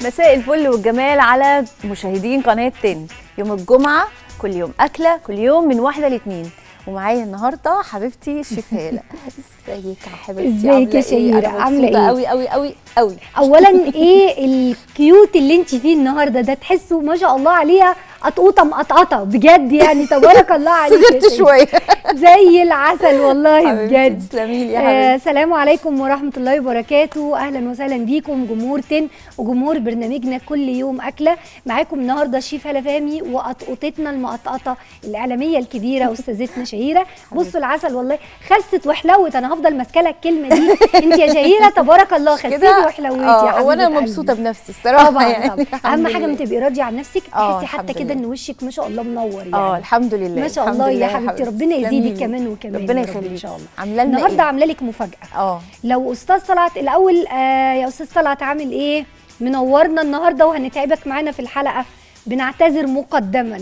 مساء الفل والجمال على مشاهدين قناه تن يوم الجمعه كل يوم اكله كل يوم من واحده لاثنين ومعايا النهارده حبيبتي الشيف هاله ازيك يا حبيبتي ازيك يا شهيرة؟ عاملة ايه؟ قوي قوي قوي قوي اولا ايه الكيوت اللي انت فيه النهارده ده تحسه ما شاء الله عليها قطقوطه مقطقطه بجد يعني تبارك الله عليك يا صغرت شهيرة. شويه زي العسل والله حبيبتي بجد تسلمي لي يا آه حبيبتي سلام عليكم ورحمة الله وبركاته أهلا وسهلا بيكم جمهور تن وجمهور برنامجنا كل يوم أكلة معاكم النهاردة الشيف هلا فهمي وقطقطتنا المقطقطة الإعلامية الكبيرة أستاذتنا شهيرة بصوا العسل والله خست وحلوت أنا هفضل ماسكة لها الكلمة دي أنت يا شهيرة تبارك الله خسيتي كده وحلوتي يا اه حبيبة وانا قلبي. مبسوطه بنفسي الصراحه طبعا يعني طبعا الحمد اهم حاجه لله. ما تبقي راضيه عن نفسك اه، تحسي حتى الحمد كده لله. ان وشك ما شاء الله منور يعني اه الحمد لله ما شاء الحمد الله لله يا حبيبتي ربنا تسلمي يزيدك لي. كمان وكمان ربنا يا رب يخليك ان شاء الله عامله لنا النهارده ايه عامله لك مفاجاه اه لو استاذ طلعت الاول آه يا استاذ طلعت عامل ايه منورنا النهارده وهنتعبك معانا في الحلقه بنعتذر مقدما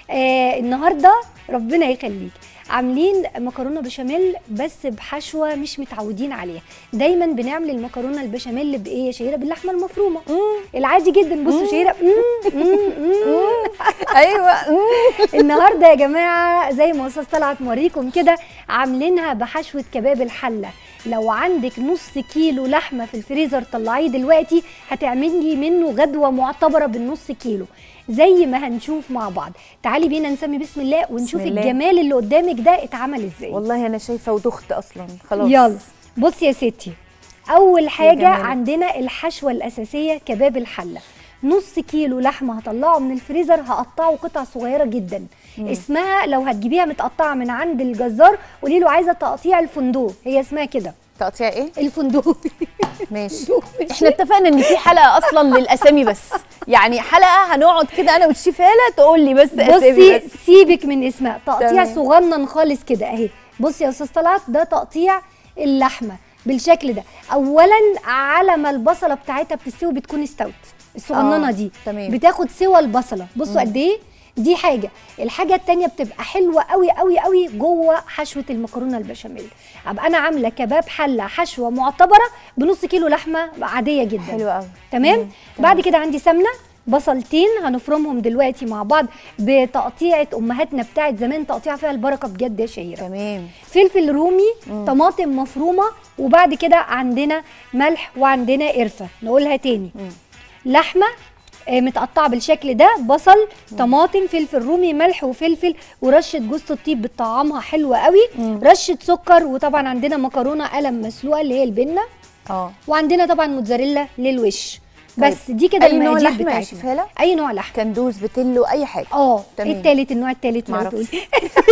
آه النهارده ربنا يخليك عاملين مكرونه بشاميل بس بحشوه مش متعودين عليها دايما بنعمل المكرونه البشاميل بايه يا شهيره باللحمه المفرومه العادي جدا بصوا شهيره مم، مم، مم. ايوه النهارده يا جماعه زي ما استاذ طلعت موريكم كده عاملينها بحشوه كباب الحله لو عندك نص كيلو لحمه في الفريزر طلعيه دلوقتي هتعملي منه غدوه معتبره بالنص كيلو زي ما هنشوف مع بعض تعالي بينا نسمي بسم الله ونشوف بسم الله. الجمال اللي قدامك ده اتعمل ازاي والله انا شايفه ودخت اصلا خلاص يلا بصي يا ستي اول حاجه جمالك. عندنا الحشوه الاساسيه كباب الحله نص كيلو لحمه هطلعه من الفريزر هقطعه قطع صغيره جدا مم. اسمها لو هتجيبيها متقطعه من عند الجزار قولي له عايزه تقطيع الفندق هي اسمها كده تقطيع ايه الفندق ماشي احنا اتفقنا ان في حلقه اصلا للاسامي بس يعني حلقه هنقعد كده انا والشيف هاله تقول لي بس اسامي بصي بس سيبك من اسمها تقطيع تمام. صغنن خالص كده اهي بصي يا استاذ طلعت ده تقطيع اللحمه بالشكل ده اولا على ما البصله بتاعتها بتستوي بتكون استوت الصغننه آه، دي تمام. بتاخد سوى البصله بصوا مم. قد ايه دي حاجه الحاجه التانية بتبقى حلوه قوي قوي قوي جوه حشوه المكرونه البشاميل ابقى انا عامله كباب حله حشوه معتبره بنص كيلو لحمه عاديه جدا حلو قوي تمام مم، بعد كده عندي سمنه بصلتين هنفرمهم دلوقتي مع بعض بتقطيعه امهاتنا بتاعت زمان تقطيع فيها البركه بجد يا شهيره تمام فلفل رومي مم. طماطم مفرومه وبعد كده عندنا ملح وعندنا قرفه نقولها تاني مم. لحمه آه، متقطعه بالشكل ده بصل طماطم فلفل رومي ملح وفلفل ورشه جوز الطيب بتطعمها حلوه قوي مم. رشه سكر وطبعا عندنا مكرونه قلم مسلوقه اللي هي البنه اه وعندنا طبعا موتزاريلا للوش طيب. بس دي كده اي نوع المقادير لحمه يا بتاعتنا شيف هاله اي نوع لحم كندوز بتلو اي حاجه اه تمام. التالت النوع التالت لو معرفش. تقولي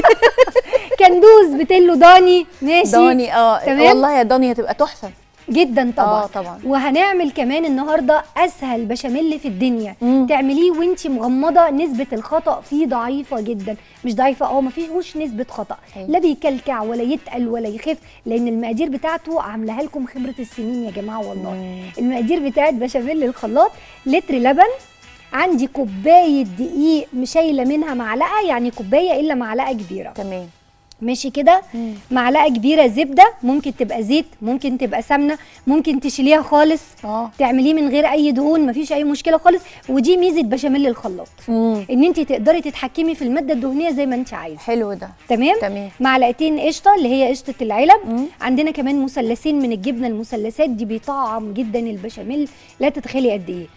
كندوز بتلو ضاني ماشي ضاني اه تمام. والله يا ضاني هتبقى تحفه جدا طبعا اه طبعا وهنعمل كمان النهارده اسهل بشاميل في الدنيا مم. تعمليه وانت مغمضه نسبه الخطا فيه ضعيفه جدا مش ضعيفه اه ما فيهوش نسبه خطا حلو. لا بيكلكع ولا يتقل ولا يخف لان المقادير بتاعته عاملاها لكم خبره السنين يا جماعه والله مم. المقادير بتاعت بشاميل الخلاط لتر لبن عندي كوبايه دقيق مشايله منها معلقه يعني كوبايه الا معلقه كبيره تمام ماشي كده مم. معلقه كبيره زبده ممكن تبقى زيت ممكن تبقى سمنه ممكن تشيليها خالص اه تعمليه من غير اي دهون مفيش اي مشكله خالص ودي ميزه بشاميل الخلاط مم. ان انت تقدري تتحكمي في الماده الدهنيه زي ما انت عايزه حلو ده تمام تمام معلقتين قشطه اللي هي قشطه العلب مم. عندنا كمان مثلثين من الجبنه المثلثات دي بيطعم جدا البشاميل لا تتخيلي قد ايه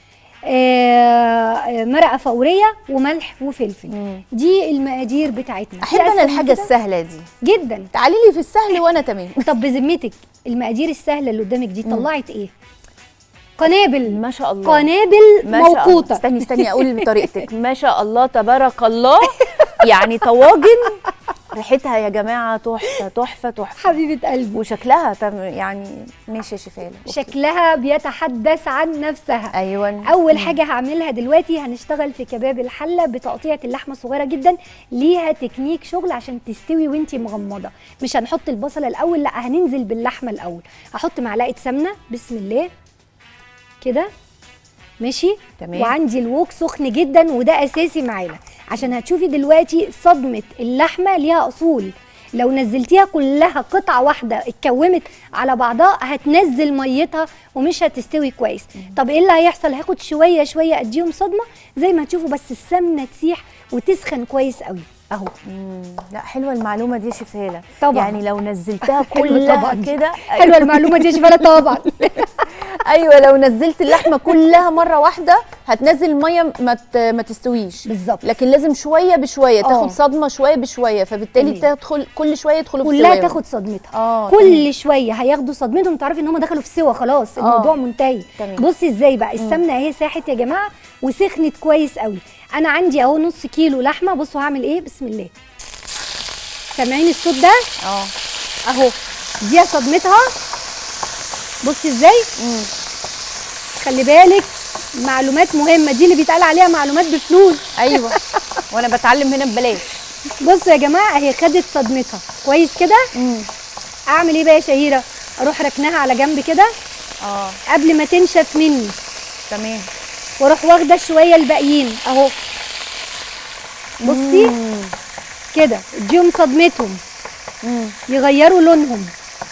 آه، آه، مرقه فوريه وملح وفلفل مم. دي المقادير بتاعتنا احب في أسهل انا من الحاجه كده؟ السهله دي جدا تعالي لي في السهل وانا تمام طب بذمتك المقادير السهله اللي قدامك دي مم. طلعت ايه قنابل ما شاء الله قنابل ما شاء الله. موقوته استني استني اقول بطريقتك ما شاء الله تبارك الله يعني طواجن ريحتها يا جماعه تحفه تحفه تحفه حبيبه قلبي وشكلها تم يعني ماشي يا شفاله شكلها بيتحدث عن نفسها ايوه اول حاجه هعملها دلوقتي هنشتغل في كباب الحله بتقطيعه اللحمه صغيره جدا ليها تكنيك شغل عشان تستوي وانتي مغمضه مش هنحط البصله الاول لا هننزل باللحمه الاول هحط معلقه سمنه بسم الله كده ماشي تمام. وعندي الوك سخن جدا وده اساسي معانا عشان هتشوفي دلوقتي صدمه اللحمه ليها اصول لو نزلتيها كلها قطعه واحده اتكومت على بعضها هتنزل ميتها ومش هتستوي كويس طب ايه اللي هيحصل هاخد شويه شويه اديهم صدمه زي ما تشوفوا بس السمنه تسيح وتسخن كويس قوي اهو لا حلوه المعلومه دي يا شيف هاله طبعاً. يعني لو نزلتها حلوة كلها طبعاً. كده حلوه المعلومه دي يا شفاله طبعا ايوه لو نزلت اللحمه كلها مره واحده هتنزل الميه ما ت- ما تستويش بالظبط لكن لازم شويه بشويه آه. تاخد صدمه شويه بشويه فبالتالي تمام. تدخل كل شويه يدخلوا في كلها سواهم. تاخد صدمتها اه كل شويه هياخدوا صدمتهم تعرفي ان هم دخلوا في سوا خلاص الموضوع منتهي تمام. بصي ازاي بقى السمنه اهي ساحت يا جماعه وسخنت كويس قوي انا عندي اهو نص كيلو لحمه بصوا هعمل ايه بسم الله سامعين الصوت ده اه اهو دي صدمتها بصي ازاي مم. خلي بالك معلومات مهمه دي اللي بيتقال عليها معلومات بفلوس ايوه وانا بتعلم هنا ببلاش بصوا يا جماعه اهي خدت صدمتها كويس كده مم. اعمل ايه بقى يا شهيره اروح ركناها على جنب كده اه قبل ما تنشف مني تمام واروح واخده شويه الباقيين اهو بصي مم. كده اديهم صدمتهم مم. يغيروا لونهم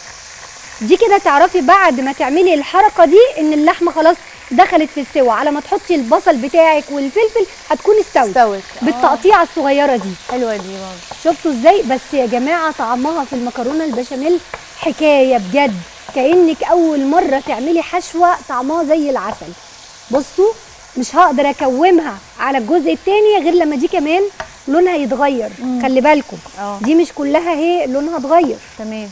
دي كده تعرفي بعد ما تعملي الحركه دي ان اللحمه خلاص دخلت في السوا على ما تحطي البصل بتاعك والفلفل هتكون استوت استوت آه. بالتقطيعه الصغيره دي حلوه دي برضه شفتوا ازاي بس يا جماعه طعمها في المكرونه البشاميل حكايه بجد كانك اول مره تعملي حشوه طعمها زي العسل بصوا مش هقدر اكومها على الجزء التاني غير لما دي كمان لونها يتغير خلي بالكم اه دي مش كلها اهي لونها اتغير تمام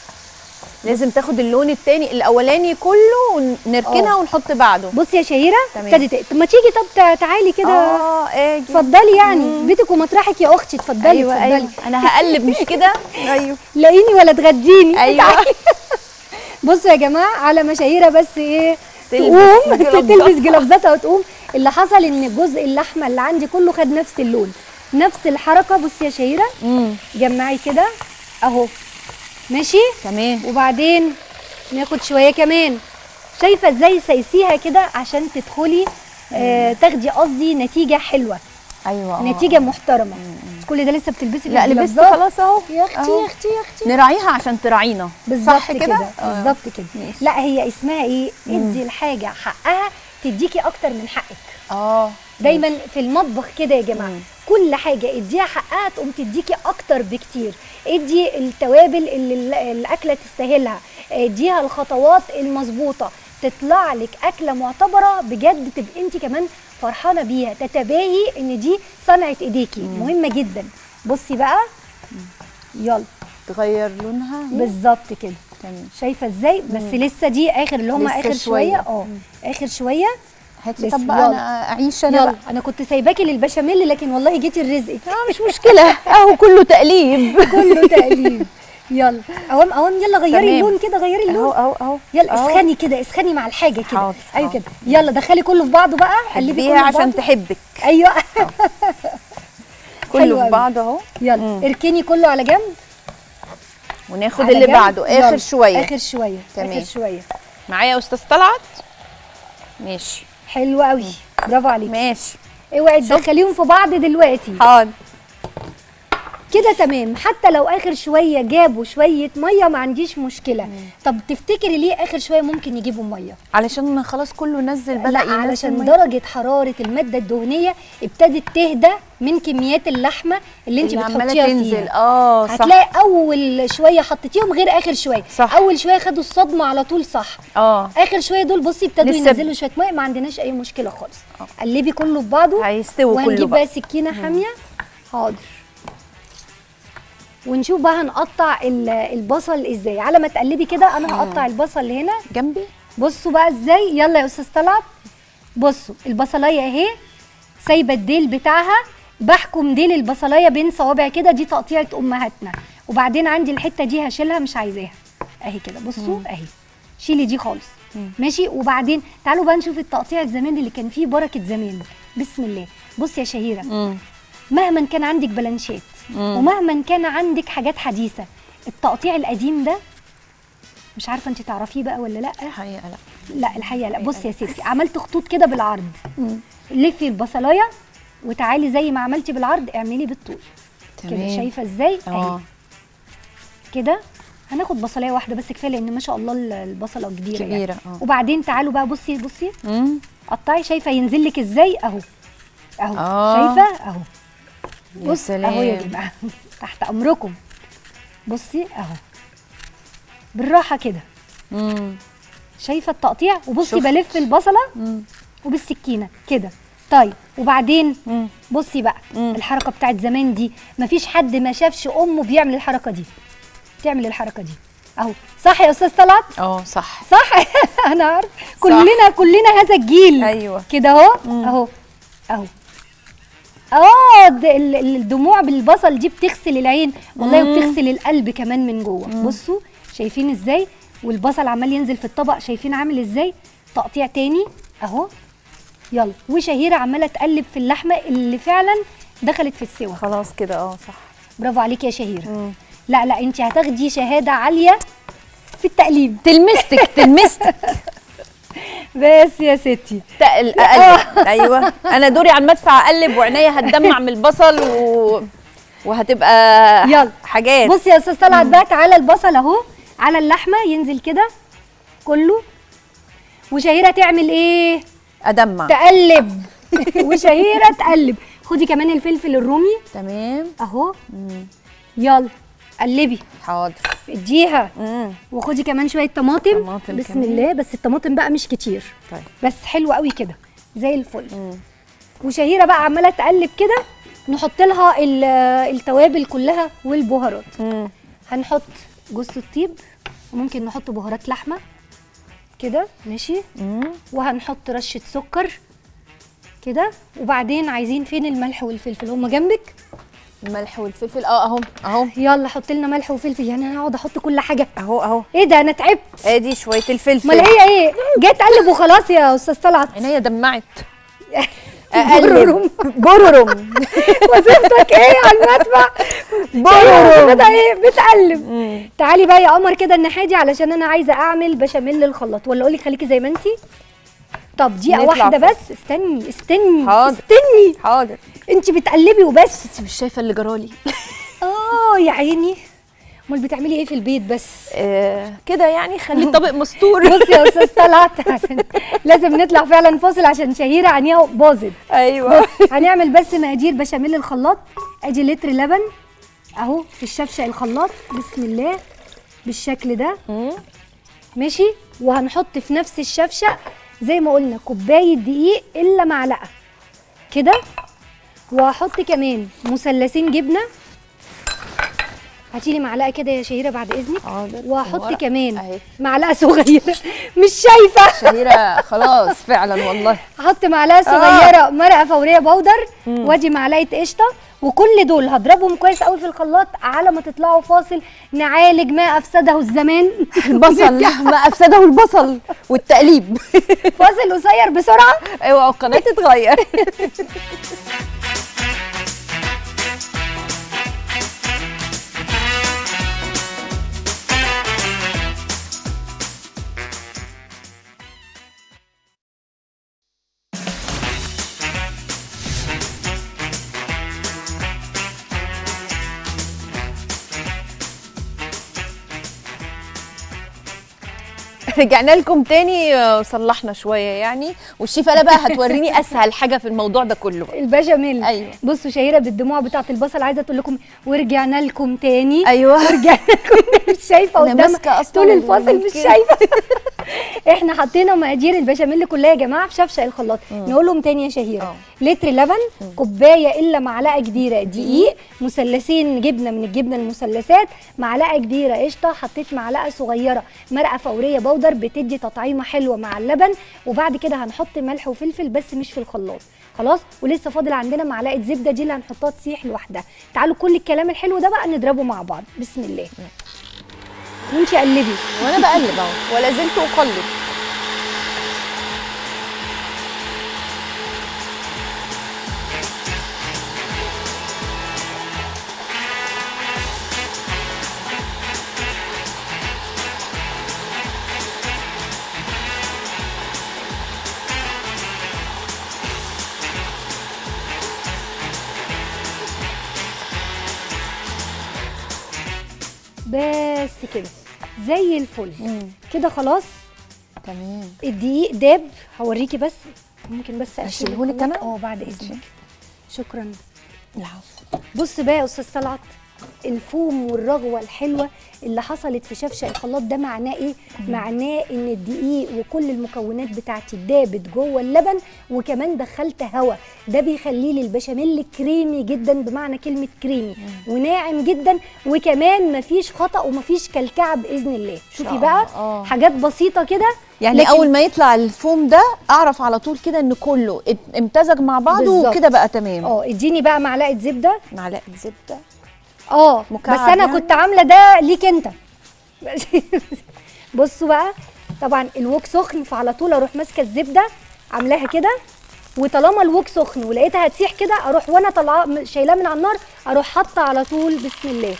لازم تاخد اللون التاني الاولاني كله ونركنها آه. ونحط بعده بصي يا شهيره تمام. ابتدت طب ما تيجي طب تع- تعالي كده اه اجي اتفضلي يعني بيتك ومطرحك يا اختي اتفضلي ايوه اتفضلي ايوه انا هقلب مش كده ايوه لاقيني ولا تغديني ايوه تعالي. بصوا يا جماعه على مشاهيره بس ايه تلبس تقوم جلافزات. تلبس جلافزاتها وتقوم اللي حصل ان جزء اللحمه اللي عندي كله خد نفس اللون نفس الحركه بصي يا شهيره امم جمعي كده اهو ماشي تمام وبعدين ناخد شويه كمان شايفه ازاي سايسيها كده عشان تدخلي آه تاخدي قصدي نتيجه حلوه ايوه آه. نتيجه محترمه كل ده لسه بتلبسي في لا لبست الجلافزات؟ خلاص اهو يا اختي أهو. يا اختي يا اختي نراعيها عشان تراعينا بالظبط صح كده آه. بالظبط كده ماشي. لا هي اسمها ايه ادي الحاجه حقها تديكي اكتر من حقك اه دايما في المطبخ كده يا جماعه مم. كل حاجه اديها حقها تقوم تديكي اكتر بكتير ادي التوابل اللي ال- الاكله تستاهلها اديها الخطوات المظبوطه تطلع لك اكله معتبره بجد تبقي انت كمان فرحانه بيها تتباهي ان دي صنعه ايديكي مهمه جدا بصي بقى يلا تغير لونها هي. بالظبط كده تمام شايفه ازاي بس لسه دي اخر اللي هم لسه اخر شوية. شويه اه اخر شويه هاتي لسه. طب بقى يلا. انا اعيش انا يلا بقى انا كنت سايباكي للبشاميل لكن والله جيتي لرزقك اه مش مشكله اهو كله تقليب كله تقليب يلا اوام اوام يلا غيري تمام. اللون كده غيري اهو اللون اهو اهو يلا أهو. اسخني كده اسخني مع الحاجه كده حاضر، ايوه حاضر. كده يلا دخلي كله في بعضه بقى قلبي حبيها كله في عشان بعضه. تحبك ايوه كله حلو في أوي. بعض اهو يلا مم. اركني كله على جنب وناخد على اللي جنب. بعده يلا. اخر شويه اخر شويه تمام. اخر شويه معايا يا استاذ طلعت ماشي حلو قوي برافو عليكي ماشي اوعي تدخليهم في بعض دلوقتي حاضر كده تمام حتى لو اخر شويه جابوا شويه ميه ما عنديش مشكله طب تفتكري ليه اخر شويه ممكن يجيبوا ميه علشان خلاص كله نزل بدا لا ينزل علشان مية. درجه حراره الماده الدهنيه ابتدت تهدى من كميات اللحمه اللي انت اللي عماله بتحطيها تنزل فيها اه صح هتلاقي اول شويه حطيتيهم غير اخر شويه صح. اول شويه خدوا الصدمه على طول صح اه اخر شويه دول بصي ابتدوا لسه ب- ينزلوا شويه ميه ما عندناش اي مشكله خالص قلبي كله في بعضه هيستوي كله وهنجيب بقى بقى سكينه حاميه حاضر ونشوف بقى هنقطع ال- البصل ازاي على ما تقلبي كده انا هقطع البصل اللي هنا جنبي بصوا بقى ازاي يلا يا استاذ طلعت بصوا البصلايه اهي سايبه الديل بتاعها بحكم ديل البصلايه بين صوابع كده دي تقطيعه امهاتنا وبعدين عندي الحته دي هشيلها مش عايزاها اهي كده بصوا اهي شيلي دي خالص ماشي وبعدين تعالوا بقى نشوف التقطيع الزمان اللي كان فيه بركه زمان بسم الله بصي يا شهيره امم مهما كان عندك بلانشات ومهما كان عندك حاجات حديثه التقطيع القديم ده مش عارفه انت تعرفيه بقى ولا لا الحقيقه لا لا الحقيقه لا بصي يا ستي عملت خطوط كده بالعرض مم. لفي البصلايه وتعالي زي ما عملتي بالعرض اعملي بالطول كده تمام. شايفه ازاي اه اهي كده هناخد بصلايه واحده بس كفايه لان ما شاء الله ال- البصله كبيره يعني. كبيرة، اه. وبعدين تعالوا بقى بصي بصي مم. قطعي شايفه ينزل لك ازاي اهو اهو آه. شايفه اهو يا بص اهو يا سلام. جماعه تحت امركم بصي اهو بالراحه كده مم. شايفه التقطيع وبصي شفت. بلف البصله مم. وبالسكينه كده طيب وبعدين مم. بصي بقى مم. الحركه بتاعت زمان دي مفيش حد ما شافش امه بيعمل الحركه دي تعمل الحركه دي اهو صح يا استاذ طلعت اه صح صح انا عارف كلنا كلنا هذا الجيل ايوه كده اهو مم. اهو اهو اه د- ال- ال- الدموع بالبصل دي بتغسل العين والله مم. وبتغسل القلب كمان من جوه بصوا شايفين ازاي والبصل عمال ينزل في الطبق شايفين عامل ازاي تقطيع تاني اهو يلا وشهيره عماله تقلب في اللحمه اللي فعلا دخلت في السوا خلاص كده اه صح برافو عليكي يا شهيره مم. لا لا انت هتاخدي شهاده عاليه في التقليب تلمستك تلمستك بس يا ستي تقل اقلب ايوه انا دوري على المدفع اقلب وعينيا هتدمع من البصل و... وهتبقى يلا. حاجات بصي يا استاذ طلعت بقى تعالى البصل اهو على اللحمه ينزل كده كله وشهيره تعمل ايه ادمع تقلب وشهيره تقلب خدي كمان الفلفل الرومي تمام اهو مم. يلا قلبي حاضر اديها مم. وخدي كمان شويه طماطم طماطم بسم كمان. الله بس الطماطم بقى مش كتير طيب بس حلو قوي كده زي الفل مم. وشهيره بقى عماله تقلب كده نحط لها ال- التوابل كلها والبهارات مم. هنحط جوز الطيب وممكن نحط بهارات لحمه كده ماشي مم. وهنحط رشه سكر كده وبعدين عايزين فين الملح والفلفل هما جنبك الملح والفلفل اه اهو اهو يلا حط لنا ملح وفلفل يعني انا هقعد احط كل حاجه اهو اهو ايه ده انا تعبت ادي شويه الفلفل امال هي ايه جاي تقلب وخلاص يا استاذ طلعت عينيا دمعت بررم. بررم وظيفتك ايه على المدفع بررم. كده ايه بتقلب مم. تعالي بقى يا قمر كده الناحيه دي علشان انا عايزه اعمل بشاميل الخلاط ولا اقول لك خليكي زي ما انتي طب دقيقه نطلع واحده فوق. بس استني استني حاضر. استني حاضر انت بتقلبي وبس انت مش شايفه اللي جرالي اه يا عيني امال بتعملي ايه في البيت بس آه كده يعني خلي الطبق مستور بصي يا استاذ طلعت عشان لازم نطلع فعلا فاصل عشان شهيره عينيها باظت ايوه بص هنعمل بس مقادير بشاميل الخلاط ادي لتر لبن اهو في الشفشق الخلاط بسم الله بالشكل ده مم. ماشي وهنحط في نفس الشفشق زي ما قلنا كوبايه دقيق الا معلقه كده وهحط كمان مثلثين جبنه هاتي لي معلقه كده يا شهيره بعد اذنك حاضر وهحط ورق. كمان اهي معلقه صغيره مش شايفه شهيره خلاص فعلا والله هحط معلقه صغيره مرقه فوريه بودر وادي معلقه قشطه وكل دول هضربهم كويس قوي في الخلاط على ما تطلعوا فاصل نعالج ما افسده الزمان البصل ما افسده البصل والتقليب فاصل قصير بسرعه ايوه القناه تتغير رجعنا لكم تاني آه، وصلحنا شويه يعني والشيف انا بقى هتوريني اسهل حاجه في الموضوع ده كله بقى. البشاميل أيوة. بصوا شهيره بالدموع بتاعه البصل عايزه تقول لكم ورجعنا لكم تاني ايوه ورجعنا لكم مش شايفه أنا قدامها ماسكة أصلاً طول الفاصل مش كده. شايفه احنا حطينا مقادير البشاميل كلها يا جماعه في شفشق الخلاط نقولهم تاني يا شهيره آه. لتر لبن كوبايه الا معلقه كبيره دقيق مثلثين جبنه من الجبنه المثلثات معلقه كبيره قشطه حطيت معلقه صغيره مرقه فوريه بودر بتدي تطعيمه حلوه مع اللبن وبعد كده هنحط ملح وفلفل بس مش في الخلاط خلاص ولسه فاضل عندنا معلقه زبده دي اللي هنحطها تسيح لوحدها تعالوا كل الكلام الحلو ده بقى نضربه مع بعض بسم الله وانتي قلبي وانا بقلب اهو ولا زلت اقلب بس كده زي الفل مم. كده خلاص تمام الدقيق داب هوريكي بس ممكن بس أشيلهولك أنا؟ اه بعد اذنك شكرا العفو بص بقى يا استاذ طلعت الفوم والرغوه الحلوه اللي حصلت في شفشق الخلاط ده معناه ايه معناه ان الدقيق وكل المكونات بتاعتي دابت جوه اللبن وكمان دخلت هواء ده بيخليه لي البشاميل كريمي جدا بمعنى كلمه كريمي وناعم جدا وكمان مفيش خطا ومفيش كلكعه باذن الله شوفي الله. بقى آه. حاجات بسيطه كده يعني لكن- اول ما يطلع الفوم ده اعرف على طول كده ان كله ات- امتزج مع بعضه بالظبط. وكده بقى تمام اه اديني بقى معلقه زبده معلقه زبده اه بس مكعب انا يعني؟ كنت عامله ده ليك انت بصوا بقى طبعا الوك سخن فعلى طول اروح ماسكه الزبده عاملاها كده وطالما الوك سخن ولقيتها هتسيح كده اروح وانا طالعه شايلاه من على النار اروح حاطه على طول بسم الله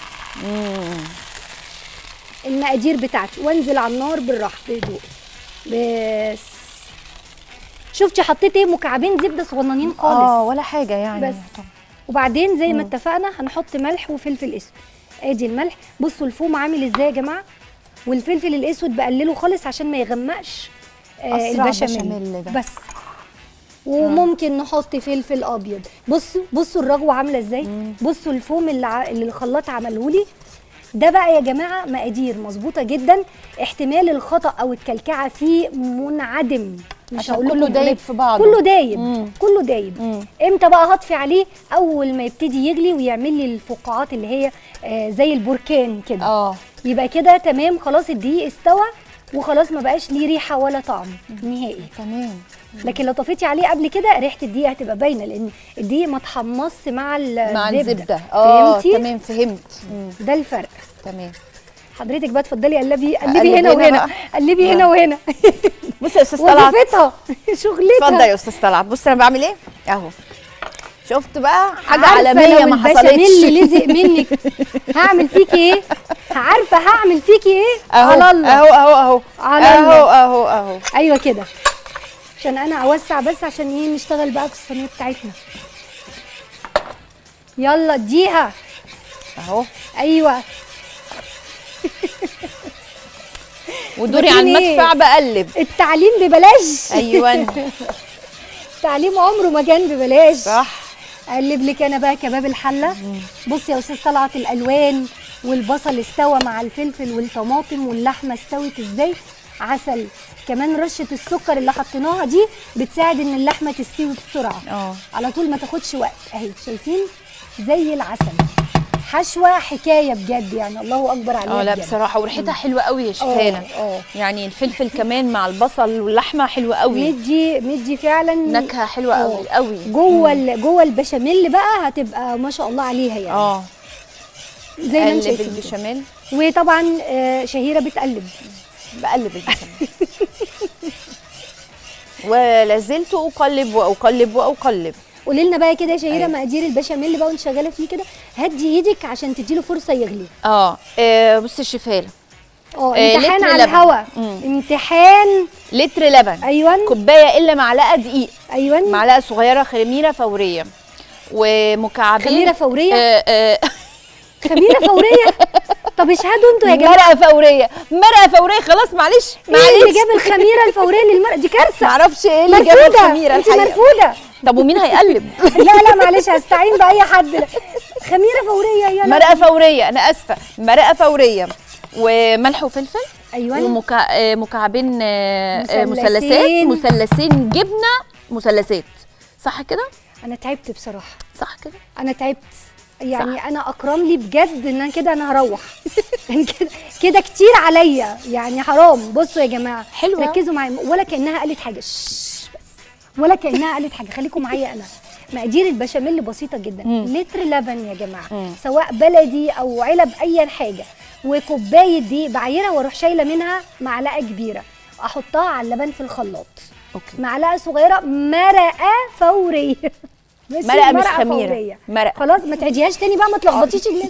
المقادير بتاعتي وانزل على النار بالراحه بهدوء بس شفتي حطيت ايه مكعبين زبده صغننين خالص اه ولا حاجه يعني بس وبعدين زي ما اتفقنا هنحط ملح وفلفل اسود ادي الملح بصوا الفوم عامل ازاي يا جماعه والفلفل الاسود بقلله خالص عشان ما يغمقش آه أسرع البشاميل بشاميل ده. بس وممكن نحط فلفل ابيض بصوا بصوا الرغوه عامله ازاي بصوا الفوم اللي, ع... اللي الخلاط عمله لي ده بقى يا جماعه مقادير مظبوطه جدا احتمال الخطا او الكلكعه فيه منعدم مش عشان هقول كله لكم دايب قليل. في بعضه. كله دايب مم. كله دايب مم. امتى بقى هطفي عليه اول ما يبتدي يغلي ويعمل لي الفقاعات اللي هي آه زي البركان كده اه يبقى كده تمام خلاص الدقيق استوى وخلاص ما بقاش ليه ريحه ولا طعم نهائي تمام لكن لو طفيتي عليه قبل كده ريحه الدقيق هتبقى باينه لان الدقيق ما اتحمصش مع الزبده مع الزبده اه فهمتي تمام فهمت مم. ده الفرق تمام حضرتك بقى اتفضلي قلبي أقلب قلبي هنا هنا وهنا بقى؟ قلبي آه. هنا وهنا بصي يا استاذ طلعت وظيفتها شغلتها اتفضل يا استاذ طلعت بص انا بعمل ايه اهو شفت بقى حاجه عارفة عالميه لو ما البشاميل حصلتش لزق منك هعمل فيكي ايه عارفه هعمل فيكي ايه اهو على الله اهو اهو اهو على اهو الله. اهو اهو ايوه كده عشان انا اوسع بس عشان ايه نشتغل بقى في الصينيه بتاعتنا يلا اديها اهو ايوه ودوري على وديني إيه؟ المدفع بقلب التعليم ببلاش ايوه التعليم عمره ما كان ببلاش صح اقلب لك انا بقى كباب الحله بصي يا استاذ طلعت الالوان والبصل استوى مع الفلفل والطماطم واللحمه استوت ازاي عسل كمان رشه السكر اللي حطيناها دي بتساعد ان اللحمه تستوي بسرعه اه على طول ما تاخدش وقت اهي شايفين زي العسل حشوه حكايه بجد يعني الله اكبر عليها اه لا بجد. بصراحه وريحتها حلوه قوي يا شفانه اه يعني الفلفل كمان مع البصل واللحمه حلوه قوي مدي مدي فعلا نكهه حلوه قوي قوي جوه ال- جوه البشاميل بقى هتبقى ما شاء الله عليها يعني اه زي ما انت قلب شايفين كده. البشاميل وطبعا آه، شهيره بتقلب بقلب البشاميل ولا زلت اقلب واقلب واقلب قولي لنا بقى كده يا شهيره أيوة. مقادير البشاميل بقى وانت شغاله فيه كده هدي ايدك عشان تديله فرصه يغلي اه آه، بصي الشفاله اه آه، امتحان لتر على لبن. الهوا مم. امتحان لتر لبن ايوه كوبايه الا معلقه دقيق ايوه معلقه صغيره خميره فوريه ومكعبين خميرة فورية؟ آه آه خميره فوريه طب اشهدوا انتوا يا جماعه مرقه فوريه مرقه فوريه خلاص معلش ايه اللي معلش جاب الخميره الفوريه للمرأة دي كارثه معرفش ايه اللي جاب مرفوده الخميره انت الحقيقه مرفوده طب ومين هيقلب لا لا معلش هستعين باي حد لا. خميره فوريه يا لا مرقه فوريه انا اسفه مرقه فوريه وملح وفلفل ايوه ومكعبين مثلثات مثلثين. مثلثين جبنه مثلثات صح كده انا تعبت بصراحه صح كده انا تعبت يعني صح. انا اكرم لي بجد ان انا كده انا هروح يعني كده كده كتير عليا يعني حرام بصوا يا جماعه حلوة. ركزوا معايا ولا كانها قالت حاجه شش بس ولا كانها قالت حاجه خليكم معايا انا مقادير البشاميل بسيطه جدا مم. لتر لبن يا جماعه مم. سواء بلدي او علب ايا حاجه وكوبايه دي بعيرها واروح شايله منها معلقه كبيره احطها على اللبن في الخلاط اوكي معلقه صغيره مرقه فوريه ماشي؟ مرقة مش خميرة. فورية. مرقة. خلاص ما تعيديهاش تاني بقى ما تلخبطيش الناس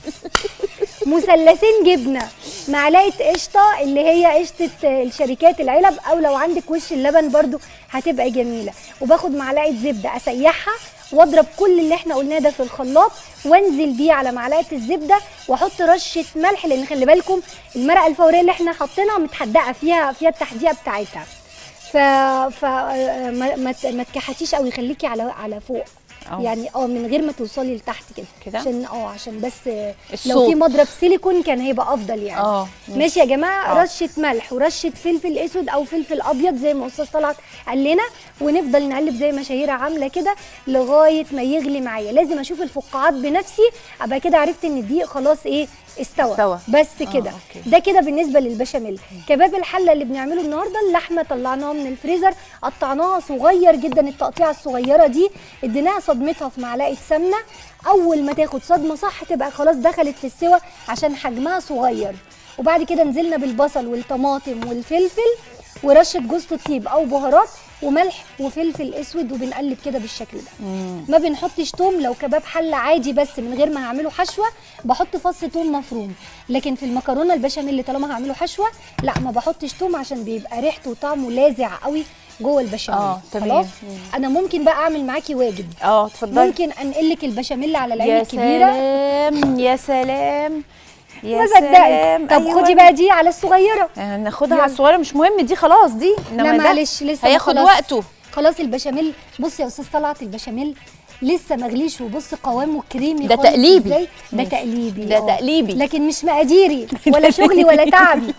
مثلثين جبنه معلقه قشطه اللي هي قشطه الشركات العلب او لو عندك وش اللبن برضو هتبقى جميله وباخد معلقه زبده اسيحها واضرب كل اللي احنا قلناه ده في الخلاط وانزل بيه على معلقه الزبده واحط رشه ملح لان خلي بالكم المرقه الفوريه اللي احنا حاطينها متحدقه فيها فيها التحديقه بتاعتها ف ف ما ما ت- ما تكحتيش قوي خليكي على على فوق أه. يعني اه من غير ما توصلي لتحت كده كده؟ عشان اه عشان بس لو الصوت. في مضرب سيليكون كان هيبقى افضل يعني اه ماشي يا جماعه آه. رشه ملح ورشه فلفل اسود او فلفل ابيض زي ما استاذ طلعت قال لنا ونفضل نقلب زي ما شهيره عامله كده لغايه ما يغلي معايا لازم اشوف الفقاعات بنفسي ابقى كده عرفت ان الدقيق خلاص ايه استوى, استوى. بس آه، كده أوكي. ده كده بالنسبه للبشاميل كباب الحله اللي بنعمله النهارده اللحمه طلعناها من الفريزر قطعناها صغير جدا التقطيعه الصغيره دي اديناها صدمتها في معلقه سمنه اول ما تاخد صدمه صح تبقى خلاص دخلت في السوى عشان حجمها صغير وبعد كده نزلنا بالبصل والطماطم والفلفل ورشه جوز الطيب او بهارات وملح وفلفل اسود وبنقلب كده بالشكل ده ما بنحطش توم لو كباب حله عادي بس من غير ما هعمله حشوه بحط فص توم مفروم لكن في المكرونه البشاميل طالما هعمله حشوه لا ما بحطش توم عشان بيبقى ريحته وطعمه لاذع قوي جوه البشاميل آه، تمام. خلاص مم. انا ممكن بقى اعمل معاكي واجب اه اتفضلي ممكن انقل لك البشاميل على العين يا الكبيره سلام يا سلام يا ما صدقت طب أيوة. خدي بقى دي على الصغيره يعني ناخدها يلا. على الصغيره مش مهم دي خلاص دي لا إنما ده معلش لسه هياخد خلاص. وقته خلاص البشاميل بص يا استاذ طلعت البشاميل لسه مغليش وبص قوامه كريمي ده خالص تقليبي. إزاي. ده ماشي. تقليبي ده آه. تقليبي. لكن مش مقاديري ولا شغلي ولا تعبي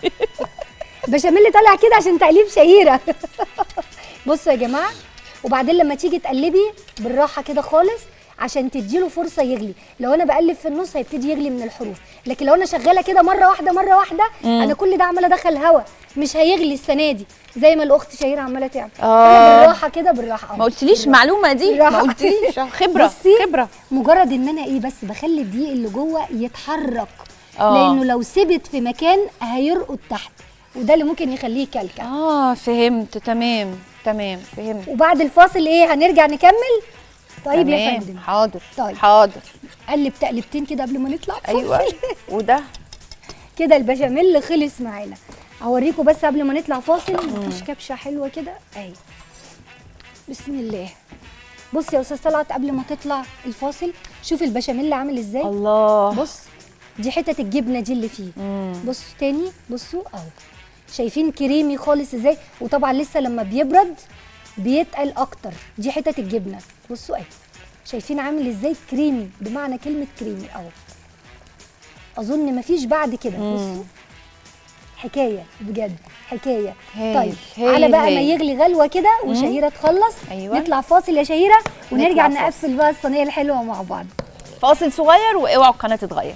بشاميل طالع كده عشان تقليب شهيره بصوا يا جماعه وبعدين لما تيجي تقلبي بالراحه كده خالص عشان تديله فرصه يغلي لو انا بقلب في النص هيبتدي يغلي من الحروف لكن لو انا شغاله كده مره واحده مره واحده انا كل ده عماله ادخل هوا مش هيغلي السنه دي زي ما الاخت شهيره عماله تعمل آه. أنا بالراحه كده بالراحه ما قلتليش المعلومه دي ما بالراحة. قلتليش خبره بصي خبره مجرد ان انا ايه بس بخلي الدقيق اللي جوه يتحرك آه. لانه لو ثبت في مكان هيرقد تحت وده اللي ممكن يخليه يكلكع اه فهمت تمام تمام فهمت وبعد الفاصل ايه هنرجع نكمل طيب يا تمام. فندم حاضر طيب. حاضر قلب تقلبتين كده قبل ما نطلع فاصل. ايوه وده كده البشاميل خلص معانا هوريكم بس قبل ما نطلع فاصل مفيش كبشه حلوه كده اهي بسم الله بص يا استاذ طلعت قبل ما تطلع الفاصل شوف البشاميل عامل ازاي الله بص دي حتت الجبنه دي اللي فيه مم. بصوا تاني بصوا اهو شايفين كريمي خالص ازاي وطبعا لسه لما بيبرد بيتقل اكتر دي حتت الجبنه بصوا اهي شايفين عامل ازاي كريمي بمعنى كلمه كريمي اهو اظن مفيش بعد كده بصوا حكايه بجد حكايه هايل، طيب هايل، على بقى ما هايل. يغلي غلوه كده وشهيره تخلص أيوة. نطلع فاصل يا شهيره ونرجع نطلع نقفل بقى الصينيه الحلوه مع بعض فاصل صغير واوعوا القناه تتغير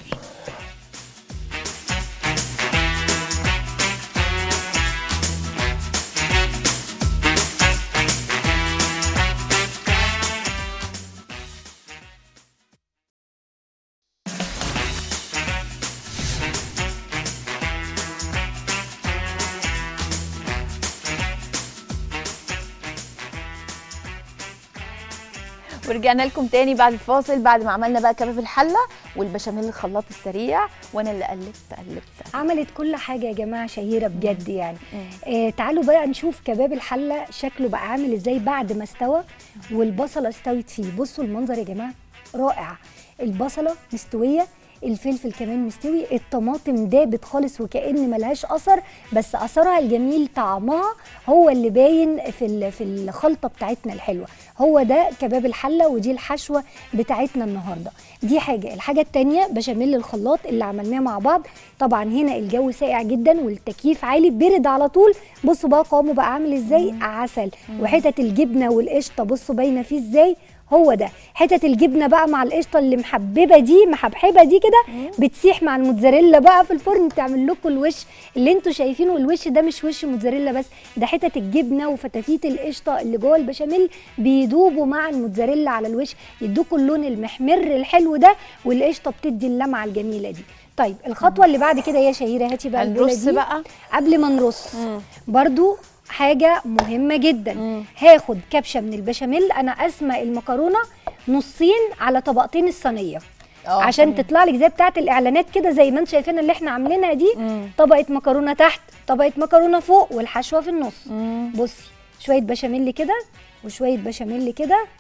ورجعنا لكم تاني بعد الفاصل بعد ما عملنا بقى كباب الحله والبشاميل الخلاط السريع وانا اللي قلبت قلبت عملت كل حاجه يا جماعه شهيره بجد يعني آه تعالوا بقى نشوف كباب الحله شكله بقى عامل ازاي بعد ما استوى والبصله استوت فيه بصوا المنظر يا جماعه رائع البصله مستويه الفلفل كمان مستوي الطماطم دابت خالص وكأن ملهاش اثر بس اثرها الجميل طعمها هو اللي باين في ال- في الخلطه بتاعتنا الحلوه هو ده كباب الحله ودي الحشوه بتاعتنا النهارده دي حاجه الحاجه التانية بشاميل الخلاط اللي عملناه مع بعض طبعا هنا الجو ساقع جدا والتكييف عالي برد على طول بصوا بقى قوامه بقى عامل ازاي عسل وحتت الجبنه والقشطه بصوا باينه فيه ازاي هو ده حتت الجبنه بقى مع القشطه اللي محببه دي محبحبه دي كده بتسيح مع الموتزاريلا بقى في الفرن تعمل لكم الوش اللي انتوا شايفينه الوش ده مش وش موتزاريلا بس ده حتت الجبنه وفتافيت القشطه اللي جوه البشاميل بيدوبوا مع الموتزاريلا على الوش يدوكوا اللون المحمر الحلو ده والقشطه بتدي اللمعه الجميله دي طيب الخطوه اللي بعد كده يا شهيره هاتي بقى البوله هنرص دي بقى قبل ما نرص برضو حاجة مهمة جدا مم. هاخد كبشة من البشاميل أنا قاسمة المكرونة نصين على طبقتين الصينية آه، عشان تمام. تطلع لك زي بتاعة الإعلانات كده زي ما انت شايفين اللي احنا عاملينها دي مم. طبقة مكرونة تحت طبقة مكرونة فوق والحشوة في النص مم. بصي شوية بشاميل كده وشوية بشاميل كده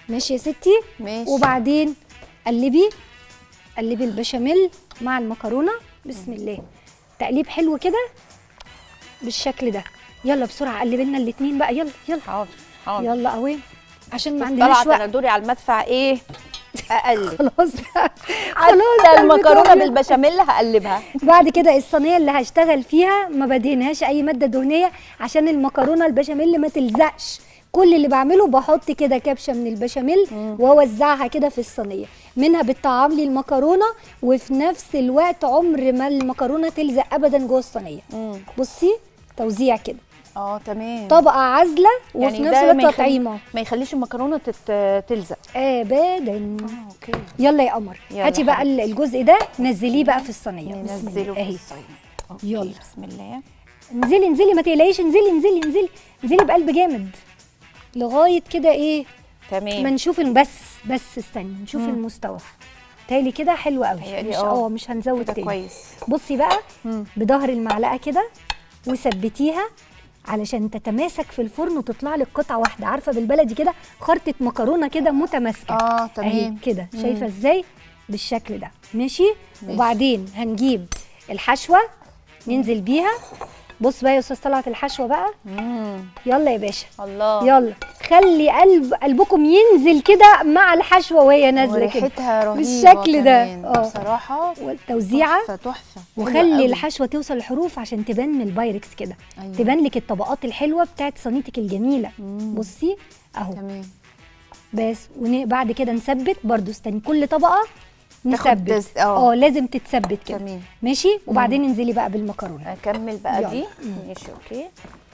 ماشي يا ستي ماشي وبعدين قلبي قلبي البشاميل مع المكرونه بسم الله تقليب حلو كده بالشكل ده يلا بسرعه قلبي لنا الاثنين بقى يلا يلا حاضر حاضر يلا قوي عشان ما عندناش طلعت انا وقت دوري على المدفع ايه اقلب خلاص حتى قلبي المكرونه طابت. بالبشاميل هقلبها بعد كده الصينيه اللي هشتغل فيها ما بدهنهاش اي ماده دهنيه عشان المكرونه البشاميل ما تلزقش كل اللي بعمله بحط كده كبشه من البشاميل واوزعها كده في الصينيه منها بتطعم لي المكرونه وفي نفس الوقت عمر ما المكرونه تلزق ابدا جوه الصينيه مم. بصي توزيع كده اه تمام طبقه عازله وفي نفس ده ما الوقت يخلي- تطعيمه ما يخليش المكرونه تت... تلزق ابدا اه اوكي يلا يا قمر يلا هاتي بقى حبيبتي. الجزء ده نزليه بقى في الصينيه بسم ننزله الله في اهي الصينيه يلا. يلا بسم الله انزلي انزلي ما تقلقيش انزلي انزلي انزلي انزلي بقلب جامد لغايه كده ايه ما تمام نشوف ال- بس بس استني نشوف مم. المستوى تالي كده حلو قوي تهيألي مش اه. اه مش هنزود كده تاني كويس بصي بقى مم. بظهر المعلقه كده وثبتيها علشان تتماسك في الفرن وتطلع لك قطعه واحده عارفه بالبلدي كده خرطه مكرونه كده متماسكه اه اهي تمام كده مم. شايفه ازاي بالشكل ده ماشي ماشي. وبعدين هنجيب الحشوه ننزل بيها بص بقى يا استاذ طلعت الحشوه بقى مم. يلا يا باشا الله يلا خلي قلب قلبكم ينزل كده مع الحشوه وهي نازله كده وريحتها رهيبه بالشكل ده. كمان. اه. بصراحه والتوزيعه تحفه تحفه حلوة وخلي قوي. الحشوه توصل الحروف عشان تبان من البايركس كده أيوة. تبان لك الطبقات الحلوه بتاعت صينيتك الجميله مم. بصي اهو تمام بس وبعد كده نثبت برضو استني كل طبقه نثبت تس- اه. اه لازم تتثبت كده تمام ماشي وبعدين انزلي بقى بالمكرونه اكمل بقى يلا. دي مم. ماشي اوكي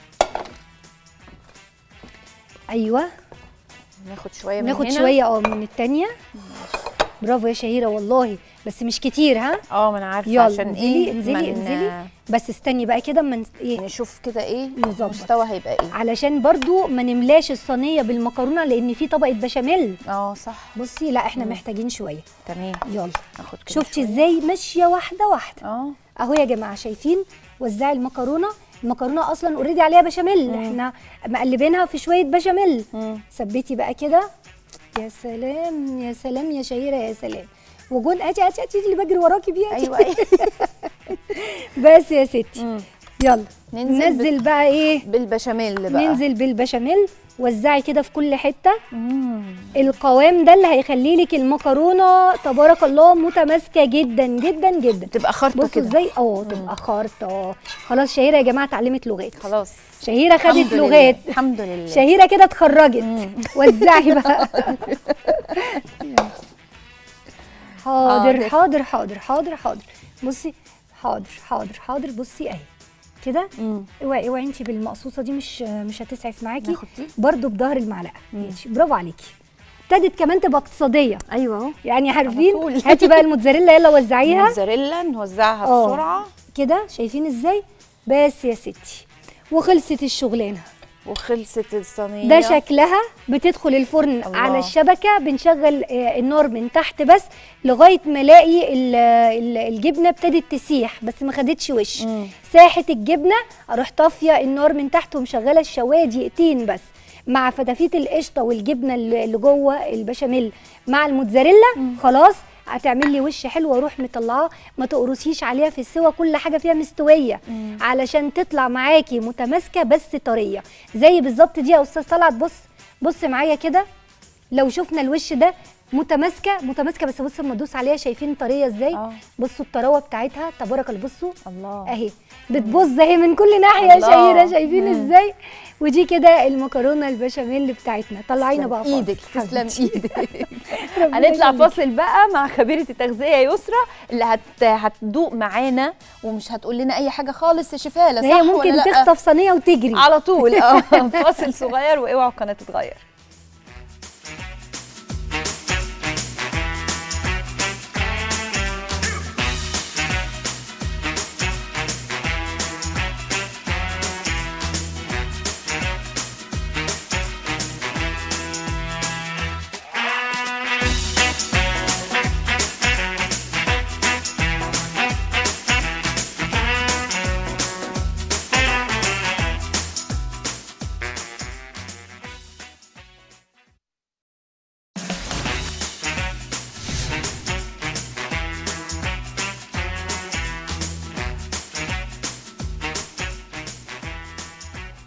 ايوه ناخد شويه من ناخد هنا. شويه اه من التانية برافو يا شهيره والله بس مش كتير ها اه ما انا عارفه يلا عشان انزلي ايه انزلي من- انزلي بس استني بقى كده اما نس- ايه نشوف كده ايه نظبط. المستوى هيبقى ايه علشان برضو ما نملاش الصينيه بالمكرونه لان في طبقه بشاميل اه صح بصي لا احنا محتاجين شويه تمام يلا اخد كده شفتي شوية. ازاي ماشيه واحده واحده اه اهو يا جماعه شايفين وزعي المكرونه المكرونه اصلا اوريدي عليها بشاميل مم. احنا مقلبينها في شويه بشاميل مم. ثبتي بقى كده يا سلام يا سلام يا شهيره يا سلام وجون اتي اتي اتي اللي بجري وراكي بيها ايوه ايوه بس يا ستي مم. يلا ننزل ننزل بقى ايه بالبشاميل بقى ننزل بالبشاميل وزعي كده في كل حته مم. القوام ده اللي هيخلي لك المكرونه تبارك الله متماسكه جدا جدا جدا تبقى خرطه بصوا كده ازاي اه تبقى خارطه خلاص شهيره يا جماعه اتعلمت لغات خلاص شهيره خدت الحمد لله. لغات الحمد لله شهيره كده اتخرجت مم. وزعي بقى حاضر حاضر. حاضر حاضر حاضر حاضر بصي حاضر حاضر حاضر بصي اهي كده مم. اوعي اوعي انت بالمقصوصه دي مش مش هتسعف معاكي ناخد دي؟ برضو بظهر المعلقه ماشي برافو عليكي ابتدت كمان تبقى اقتصاديه ايوه اهو يعني عارفين طول. هاتي بقى الموتزاريلا يلا وزعيها موتزاريلا نوزعها اه. بسرعه كده شايفين ازاي بس يا ستي وخلصت الشغلانه وخلصت الصينيه ده شكلها بتدخل الفرن الله. على الشبكه بنشغل آه، النار من تحت بس لغايه ما الاقي ال- ال- الجبنه ابتدت تسيح بس ما خدتش وش مم. ساحت الجبنه اروح طافيه النار من تحت ومشغله الشوايه دقيقتين بس مع فتافيت القشطه والجبنه اللي اللي جوه البشاميل مع الموتزاريلا خلاص هتعمل لي وش حلو واروح مطلعاه ما تقرصيش عليها في السوا كل حاجه فيها مستويه مم. علشان تطلع معاكي متماسكه بس طريه زي بالظبط دي يا استاذ طلعت بص بص معايا كده لو شفنا الوش ده متماسكه متماسكه بس بص لما ادوس عليها شايفين طريه ازاي اه. بصوا الطراوه بتاعتها تبارك الله بصوا الله اهي بتبص اهي من كل ناحيه يا الله. شهيره شايفين مم. ازاي ودي كده المكرونه البشاميل بتاعتنا طلعينا تسلم بقى فاصل. ايدك تسلم حبيبتي. ايدك ربنا هنطلع يخليك. فاصل بقى مع خبيره التغذيه يسرا اللي هت... هتدوق معانا ومش هتقول لنا اي حاجه خالص يا شفاله صح هي ممكن ولا لأ؟ تخطف صينيه وتجري على طول اه فاصل صغير واوعوا القناه تتغير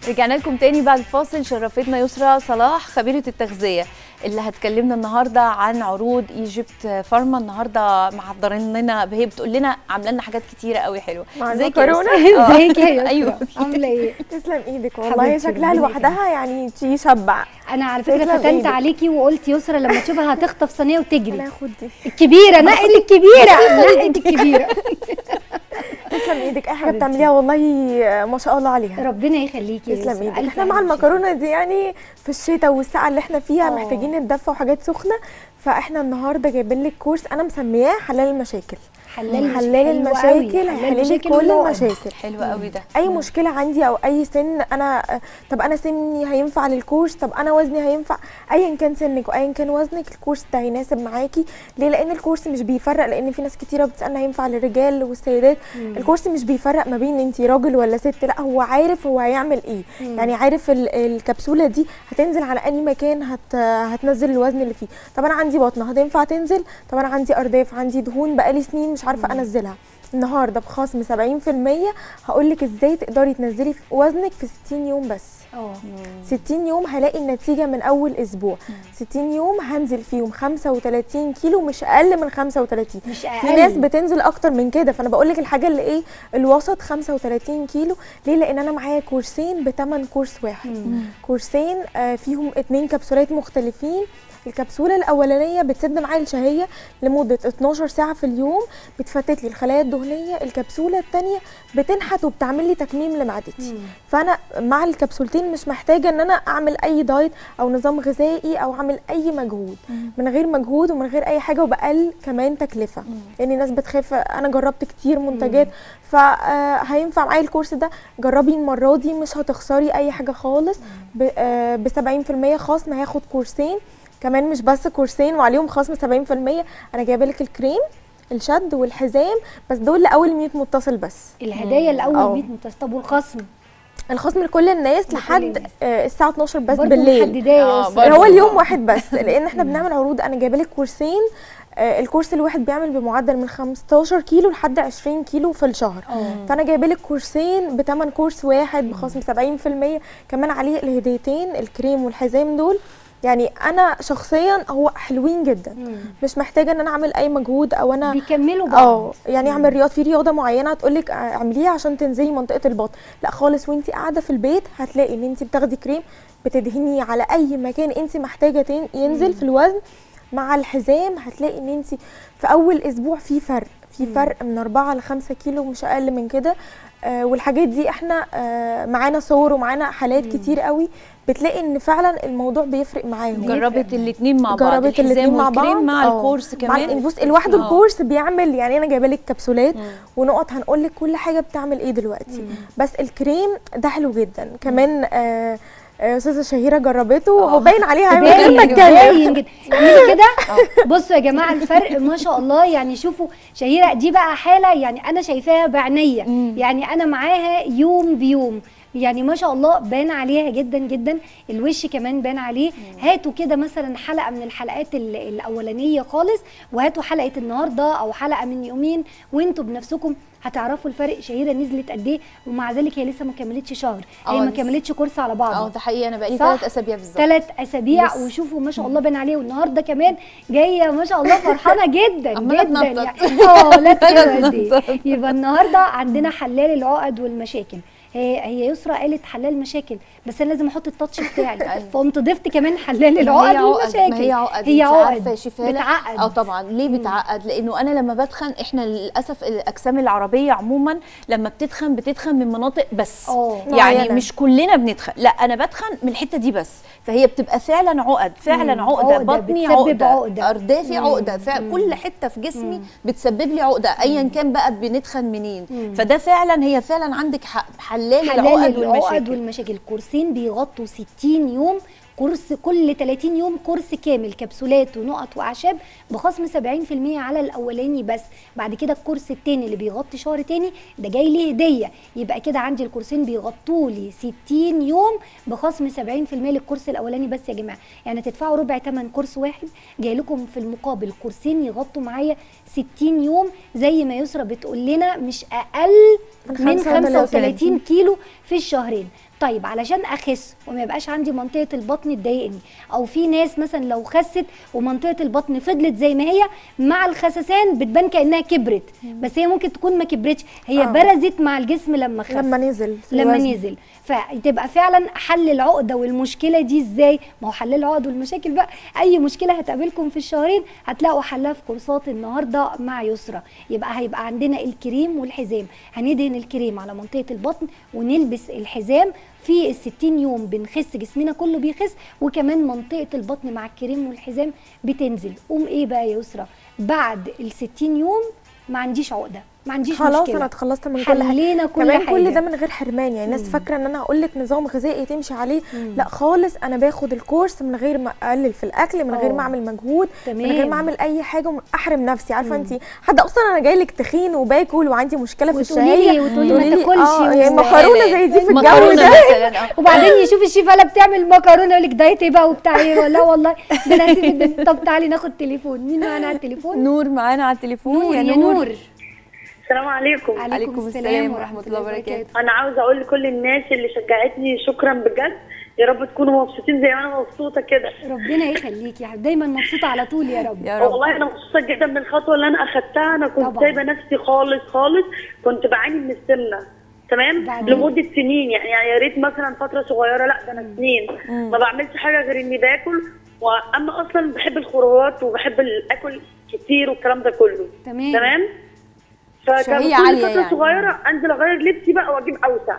رجعنا لكم تاني بعد الفاصل شرفتنا يسرا صلاح خبيرة التغذية اللي هتكلمنا النهارده عن عروض ايجيبت فارما النهارده محضرين لنا هي بتقول لنا عامله لنا حاجات كتيره قوي حلوه مع ازيك يا المكرونة؟ يسرا؟ آه. ازيك يا يسرا ايوه عامله ايه تسلم ايدك والله حبيبتي، شكلها ربنا لوحدها يعني يشبع انا على فكره تسلم فتنت إيدك. عليكي وقلت يسرا لما تشوفها هتخطف صينيه انا وتجري هاخد دي الكبيره نقت الكبيره نقت الكبيره تسلم ايدك اي حاجه حبيبتي. بتعمليها والله ما شاء الله عليها ربنا يخليكي يا تسلم يسرا. ايدك ألف احنا مع ألف المكرونه دي يعني في الشتاء والساعه اللي احنا فيها آه. محتاجين نتدفى وحاجات سخنه فاحنا النهارده جايبين لك كورس انا مسمياه حلال المشاكل حلال حلال المشاكل هيحل لي كل والعقد. المشاكل حلوه قوي ده اي مشكله عندي او اي سن انا طب انا سني هينفع للكورس طب انا وزني هينفع ايا كان سنك وايا كان وزنك الكورس ده هيناسب معاكي ليه لان الكورس مش بيفرق لان في ناس كتيره بتسالنا هينفع للرجال والسيدات الكورس مش بيفرق ما بين انت راجل ولا ست لا هو عارف هو هيعمل ايه يعني عارف ال- الكبسوله دي هتنزل على انهي مكان هت هتنزل الوزن اللي فيه طب انا عندي بطنه هتنفع تنزل طب انا عندي ارداف عندي دهون بقالي سنين مش عارفه انزلها النهارده بخصم 70% هقول لك ازاي تقدري تنزلي في وزنك في 60 يوم بس اه 60 يوم هلاقي النتيجه من اول اسبوع 60 يوم هنزل فيهم 35 كيلو مش اقل من 35 مش اقل في ناس بتنزل اكتر من كده فانا بقول لك الحاجه اللي ايه الوسط 35 كيلو ليه لان انا معايا كورسين بثمن كورس واحد مم. كورسين آه، فيهم اتنين كبسولات مختلفين الكبسوله الاولانيه بتسد معايا الشهيه لمده 12 ساعه في اليوم بتفتت لي الخلايا الدهنيه الكبسوله الثانيه بتنحت وبتعمل لي تكميم لمعدتي مم. فانا مع الكبسولتين مش محتاجه ان انا اعمل اي دايت او نظام غذائي او اعمل اي مجهود من غير مجهود ومن غير اي حاجه وبقل كمان تكلفه لان الناس بتخاف انا جربت كتير منتجات فهينفع معايا الكورس ده جربي المره دي مش هتخسري اي حاجه خالص ب 70% خصم هاخد كورسين كمان مش بس كورسين وعليهم خصم 70% انا جايبه لك الكريم الشد والحزام بس دول لاول 100 متصل بس الهدايا الاول أه. 100 متصل طب والخصم الخصم لكل الناس لكل لحد الناس. آه، الساعه 12 بس برضو بالليل محدداه يا آه، يسرا. برضو. هو اليوم واحد بس لان احنا بنعمل عروض انا جايبه لك كورسين آه، الكورس الواحد بيعمل بمعدل من 15 كيلو لحد 20 كيلو في الشهر اه فانا جايبه لك كورسين بتمن كورس واحد بخصم 70% كمان عليه الهديتين الكريم والحزام دول يعني انا شخصيا هو حلوين جدا مم. مش محتاجه ان انا اعمل اي مجهود او انا بيكملوا بعض اه يعني اعمل رياضه في رياضه معينه تقول لك اعمليها عشان تنزلي منطقه البطن لا خالص وانت قاعده في البيت هتلاقي ان انت بتاخدي كريم بتدهنيه على اي مكان انت محتاجه تن- ينزل في الوزن مع الحزام هتلاقي ان انت في اول اسبوع في فرق في فرق من 4 ل 5 كيلو مش اقل من كده آه والحاجات دي احنا آه معانا صور ومعانا حالات كتير قوي بتلاقي ان فعلا الموضوع بيفرق معاهم جربت الاثنين مع بعض جربت الحزام الاثنين مع بعض والكريم مع آه. الكورس مع كمان ال- بص لوحده آه. الكورس بيعمل يعني انا جايبه لك كبسولات ونقط هنقول لك كل حاجه بتعمل ايه دلوقتي بس الكريم ده حلو جدا كمان آه آه، استاذه شهيره جربته وهو باين عليها من غير ما باين اتكلم باين جدا اعملي كده بصوا يا جماعه الفرق ما شاء الله يعني شوفوا شهيره دي بقى حاله يعني انا شايفاها بعينيا يعني انا معاها يوم بيوم يعني ما شاء الله بان عليها جدا جدا الوش كمان بان عليه هاتوا كده مثلا حلقه من الحلقات ال- الاولانيه خالص وهاتوا حلقه النهارده او حلقه من يومين وانتوا بنفسكم هتعرفوا الفرق شهيره نزلت قد ايه ومع ذلك هي لسه ما كملتش شهر هي آه، ما لسه. كملتش كورس على بعضه اه ده حقيقي انا بقالي صح؟ ثلاث اسابيع بالظبط ثلاث اسابيع لسه. وشوفوا ما شاء الله بان عليه والنهارده كمان جايه ما شاء الله فرحانه جدا عمالة جدا تنطط. يعني اه لا عمالة تقول قد ايه تنطط. يبقى النهارده عندنا حلال العقد والمشاكل هي هي يسرا قالت حلال مشاكل بس انا لازم احط التاتش بتاعي أيوة. فقمت ضفت كمان حلال ما العقد هي والمشاكل ما هي عقد هي انت عارفه يا عقد شفاله بتعقد اه طبعا ليه بتعقد لانه انا لما بتخن احنا للاسف الاجسام العربيه عموما لما بتتخن بتتخن من مناطق بس اه يعني معينة. مش كلنا بنتخن لا انا بتخن من الحته دي بس فهي بتبقى فعلا عقد فعلا مم. عقده, عقدة، بطني بتسبب عقده, عقدة. اردافي مم. عقده فكل حته في جسمي بتسبب لي عقده ايا كان بقى بنتخن منين مم. فده فعلا هي فعلا عندك حق حلال, حلال العقد العقد والمشاكل والمشاكل كورسين بيغطوا 60 يوم كورس كل 30 يوم كورس كامل كبسولات ونقط واعشاب بخصم 70% على الاولاني بس بعد كده الكورس التاني اللي بيغطي شهر تاني ده جاي لي هديه يبقى كده عندي الكورسين بيغطوا لي 60 يوم بخصم 70% للكورس الاولاني بس يا جماعه يعني تدفعوا ربع ثمن كورس واحد جاي لكم في المقابل كورسين يغطوا معايا 60 يوم زي ما يسرا بتقول لنا مش اقل من من 35 35 كيلو في الشهرين طيب علشان اخس وما يبقاش عندي منطقه البطن تضايقني او في ناس مثلا لو خست ومنطقه البطن فضلت زي ما هي مع الخسسان بتبان كانها كبرت بس هي ممكن تكون ما كبرتش هي آه. برزت مع الجسم لما خس لما نزل في لما الوزن. نزل فتبقى فعلا حل العقده والمشكله دي ازاي ما هو حل العقد والمشاكل بقى اي مشكله هتقابلكم في الشهرين هتلاقوا حلها في كورسات النهارده مع يسرا يبقى هيبقى عندنا الكريم والحزام هندهن الكريم على منطقه البطن ونلبس الحزام في ال 60 يوم بنخس جسمنا كله بيخس وكمان منطقه البطن مع الكريم والحزام بتنزل قوم ايه بقى يا يسرا بعد ال 60 يوم ما عنديش عقده ما عنديش خلاص مشكله انا اتخلصت من كل حاجه حلينا كل كمان حاجه كل ده من غير حرمان يعني الناس فاكره ان انا هقول لك نظام غذائي تمشي عليه مم. لا خالص انا باخد الكورس من غير ما اقلل في الاكل من غير أوه. ما اعمل مجهود من غير تمام. ما اعمل اي حاجه احرم نفسي عارفه انت حد اصلا انا جاي لك تخين وباكل وعندي مشكله في وتقولي الشهيه لي وتقولي ما تقولي لي تاكلش اه يعني وما- مكرونه زي دي في الجو مكرونه ده مثلا اه وبعدين يشوف الشيف هلا بتعمل مكرونه يقول لك دايت ايه بقى وبتاع ايه لا والله ده انا هسيب الدنيا. طب تعالي ناخد تليفون مين معانا على التليفون نور معانا على التليفون نور يا يا نور نور السلام عليكم عليكم السلام ورحمة الله وبركاته. انا عاوزه اقول لكل الناس اللي شجعتني شكرا بجد يا رب تكونوا مبسوطين زي ما انا مبسوطه كده ربنا يخليك يا حبيبي دايما مبسوطه على طول يا رب يا رب والله انا مبسوطه جدا من الخطوه اللي انا اخدتها انا كنت طبعاً. سايبه نفسي خالص خالص كنت بعاني من السمنه تمام بعدين؟ لمده سنين يعني, يعني يا ريت مثلا فتره صغيره لا ده انا سنين ما بعملش حاجه غير اني باكل واما اصلا بحب الخضروات وبحب الاكل كتير والكلام ده كله تمام. تمام فكان شهية كل عالية فتره يعني. صغيره انزل اغير لبسي بقى واجيب اوسع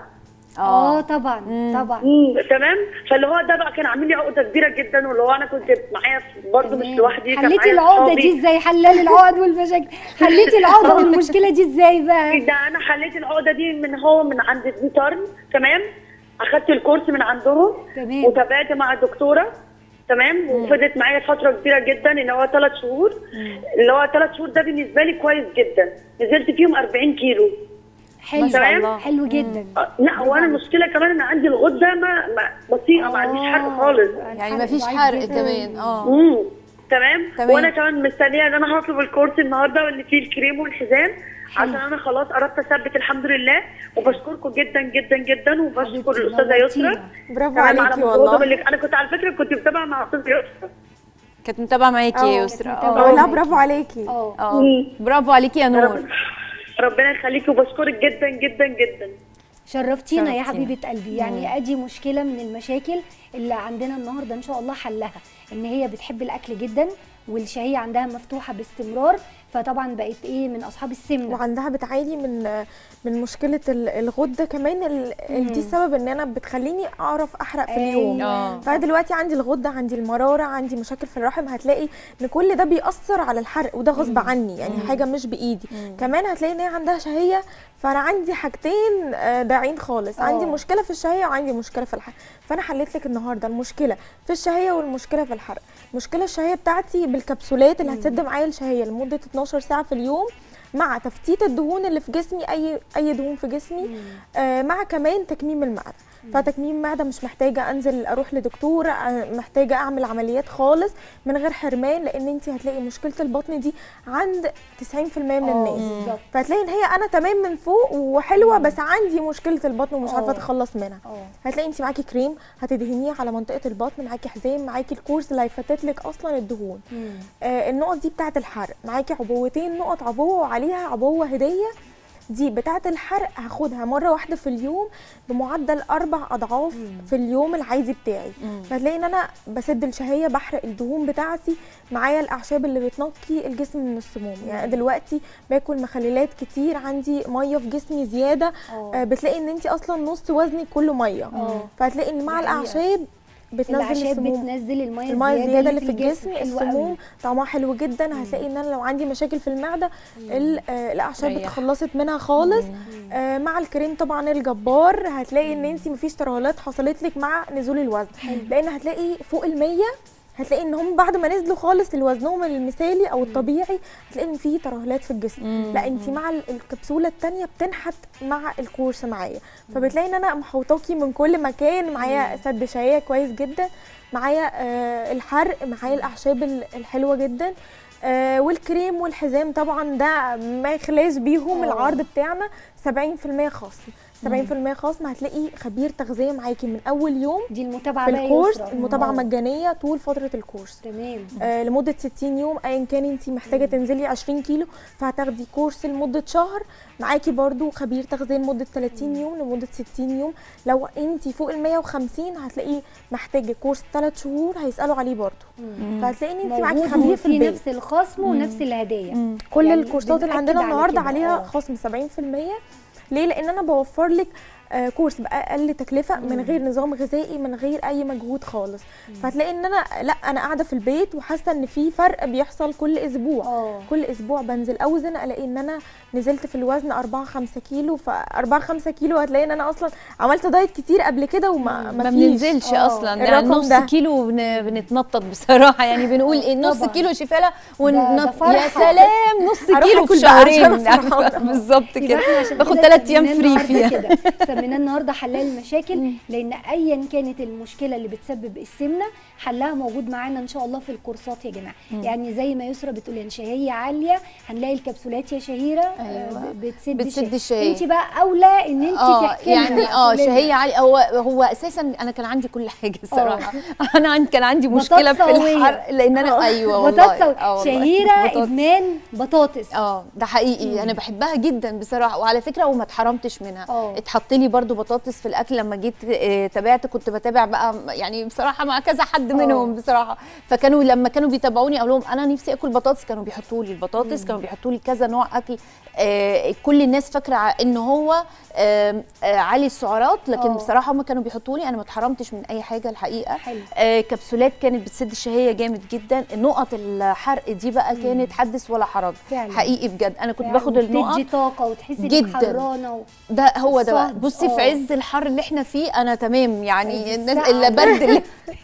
اه طبعا طبعا مم، تمام فاللي هو ده بقى كان عامل لي عقده كبيره جدا واللي هو انا كنت معايا برضه مش تمام. لوحدي كان حليتي معايا العقده صحابي. دي ازاي حلال العقد والمشاكل حليتي العقده والمشكله دي ازاي بقى ده انا حليت العقده دي من هو من عند ديتارن تمام اخدت الكورس من عندهم تمام. وتابعت مع الدكتوره تمام وفضلت معايا فتره كبيره جدا ان هو ثلاث شهور اللي هو ثلاث شهور ده بالنسبه لي كويس جدا نزلت فيهم 40 كيلو حلو ما شاء الله. حلو جدا أه، لا وانا المشكله كمان ان عندي الغده ما, ما بطيئه ما عنديش حرق خالص يعني ما فيش ضعيف حرق جداً. كمان اه امم تمام تمام. وانا كمان مستنيه ان انا هطلب الكورس النهارده واللي فيه الكريم والحزام عشان انا خلاص قربت اثبت الحمد لله وبشكركم جدا جدا جدا وبشكر حبيبتي، الاستاذه يسرا نورتينا. برافو كمان على عليكي مجهودهم والله اللي انا كنت على فكره كنت متابعه مع استاذه يسرا كانت متابعه معاكي يا اه، يسرا كانت اه متابعة. لا برافو عليكي اه اه مم. برافو عليكي يا نور ربنا يخليكي وبشكرك جدا جدا جدا شرفتينا يا شرفتينا. حبيبه قلبي يعني ادي مشكله من المشاكل اللي عندنا النهارده ان شاء الله حلها ان هي بتحب الاكل جدا والشهيه عندها مفتوحه باستمرار فطبعا بقت ايه من اصحاب السمنه وعندها بتعاني من من مشكله ال- الغده كمان ال- ال- دي السبب ان انا بتخليني اعرف احرق في اليوم اه فانا دلوقتي عندي الغده عندي المراره عندي مشاكل في الرحم هتلاقي ان كل ده بيأثر على الحرق وده غصب عني يعني حاجه مش بايدي كمان هتلاقي ان هي عندها شهيه فانا عندي حاجتين آه، داعين خالص عندي اه. مشكله في الشهيه وعندي مشكله في الحرق فانا حليت لك النهارده المشكله في الشهيه والمشكله في الحرق المشكله الشهيه بتاعتي بالكبسولات اللي هتسد معايا الشهيه لمده 12 ساعه في اليوم مع تفتيت الدهون اللي في جسمي اي اي دهون في جسمي آه مع كمان تكميم المعده فتكميم معده مش محتاجه انزل اروح لدكتور آه، محتاجه اعمل عمليات خالص من غير حرمان لان انت هتلاقي مشكله البطن دي عند 90% من اه، الناس بالظبط. فهتلاقي ان هي انا تمام من فوق وحلوه بس عندي مشكله البطن ومش عارفه اه. اتخلص منها اه هتلاقي انت معاكي كريم هتدهنيه على منطقه البطن معاكي حزام معاكي الكورس اللي هيفتت لك اصلا الدهون مم. آه النقط دي بتاعه الحرق معاكي عبوتين نقط عبوه وعليها عبوه هديه دي بتاعه الحرق هاخدها مره واحده في اليوم بمعدل اربع اضعاف في اليوم العادي بتاعي فهتلاقي ان انا بسد الشهيه بحرق الدهون بتاعتي معايا الاعشاب اللي بتنقي الجسم من السموم يعني أنا دلوقتي باكل مخللات كتير عندي ميه في جسمي زياده اه. آه بتلاقي ان انت اصلا نص وزنك كله ميه اه. فهتلاقي ان مع دي حقيقة. الاعشاب بتنزل الاعشاب السموم بتنزل الميه الميه الزياده اللي في الجسم حلوة قوي. السموم طعمها حلو جدا هتلاقي ان انا لو عندي مشاكل في المعده ال- آه، الاعشاب ريح. اتخلصت منها خالص آه، مع الكريم طبعا الجبار هتلاقي ان انت مفيش ترهلات حصلت لك مع نزول الوزن لان هتلاقي فوق ال100 هتلاقي ان هم بعد ما نزلوا خالص لوزنهم المثالي او الطبيعي هتلاقي ان في ترهلات في الجسم لا انت مع ال- الكبسوله الثانيه بتنحت مع الكورس معايا فبتلاقي ان انا محوطاكي من كل مكان معايا سد شهيه كويس جدا معايا آه الحرق معايا الاعشاب ال- الحلوه جدا آه والكريم والحزام طبعا ده ما يخلاش بيهم آه. العرض بتاعنا 70% خاص 70% خصم هتلاقي خبير تغذيه معاكي من اول يوم دي المتابعه في بقى يا الكورس يسرا. المتابعه آه. مجانيه طول فتره الكورس تمام آه لمده 60 يوم ايا كان انت محتاجه تنزلي 20 كيلو فهتاخدي كورس لمده شهر معاكي برضو خبير تغذيه لمده 30 يوم لمده 60 يوم لو انت فوق ال 150 هتلاقي محتاجه كورس 3 شهور هيسالوا عليه برضو فهتلاقي ان انت معاكي موجود خبير في وفي البيت نفس الخصم ونفس الهدايا كل يعني الكورسات اللي بنأكد عندنا على النهارده كده. عليها آه. خصم 70% ليه لان انا بوفر لك آه، كورس باقل تكلفه من غير نظام غذائي من غير اي مجهود خالص فهتلاقي ان انا لا انا قاعده في البيت وحاسه ان في فرق بيحصل كل اسبوع اه كل اسبوع بنزل اوزن الاقي ان انا نزلت في الوزن 4 5 كيلو ف 4 5 كيلو هتلاقي ان انا اصلا عملت دايت كتير قبل كده وما ما ما فيش بننزلش آه. اصلا يعني الرقم نص ده. كيلو بن- بنتنطط بصراحه يعني بنقول ايه نص طبعاً. كيلو شفاله ده ونط فرحة. يا سلام نص أروح كيلو في آكل بقى عشان شهرين أفرح. بالظبط يبقى كده احنا عشان باخد كده ثلاث ايام سميناه فري النهاردة فيها كده سميناه النهارده حلال المشاكل لان ايا كانت المشكله اللي بتسبب السمنه حلها موجود معانا ان شاء الله في الكورسات يا جماعه يعني زي ما يسرا بتقول يعني شهيه عاليه هنلاقي الكبسولات يا شهيره آه، أيوة. ب- بتسد, بتسد الشهية. انت بقى اولى ان انت اه تحكي لنا يعني بقى، اه تقولي لنا. شهيه عالي هو هو اساسا انا كان عندي كل حاجه الصراحه انا عندي كان عندي بطاطس مشكله في قوية. الحرق لان انا ايوه والله بطاطس آه والله. شهيره بطاطس. ادمان بطاطس اه ده حقيقي انا بحبها جدا بصراحه وعلى فكره وما اتحرمتش منها اه. اتحط لي برضو بطاطس في الاكل لما جيت آه، تابعت كنت بتابع بقى يعني بصراحه مع كذا حد منهم بصراحه فكانوا لما كانوا بيتابعوني اقول لهم انا نفسي اكل بطاطس كانوا بيحطوا لي البطاطس كانوا بيحطوا لي كذا نوع اكل آه كل الناس فاكره ع- ان هو آه آه عالي السعرات لكن اه. بصراحه هم كانوا بيحطوا لي انا ما اتحرمتش من اي حاجه الحقيقه حلو. آه كبسولات كانت بتسد الشهيه جامد جدا نقط الحرق دي بقى كانت حدث ولا حرج فعلا. حقيقي بجد انا كنت فعلا، باخد النقط وبتدي طاقه وتحسي انك جداً. حرانه و... ده هو ده بقى الصهد. بصي في آه. عز الحر اللي احنا فيه انا تمام عز يعني الناس السقعة. اللي برد اللي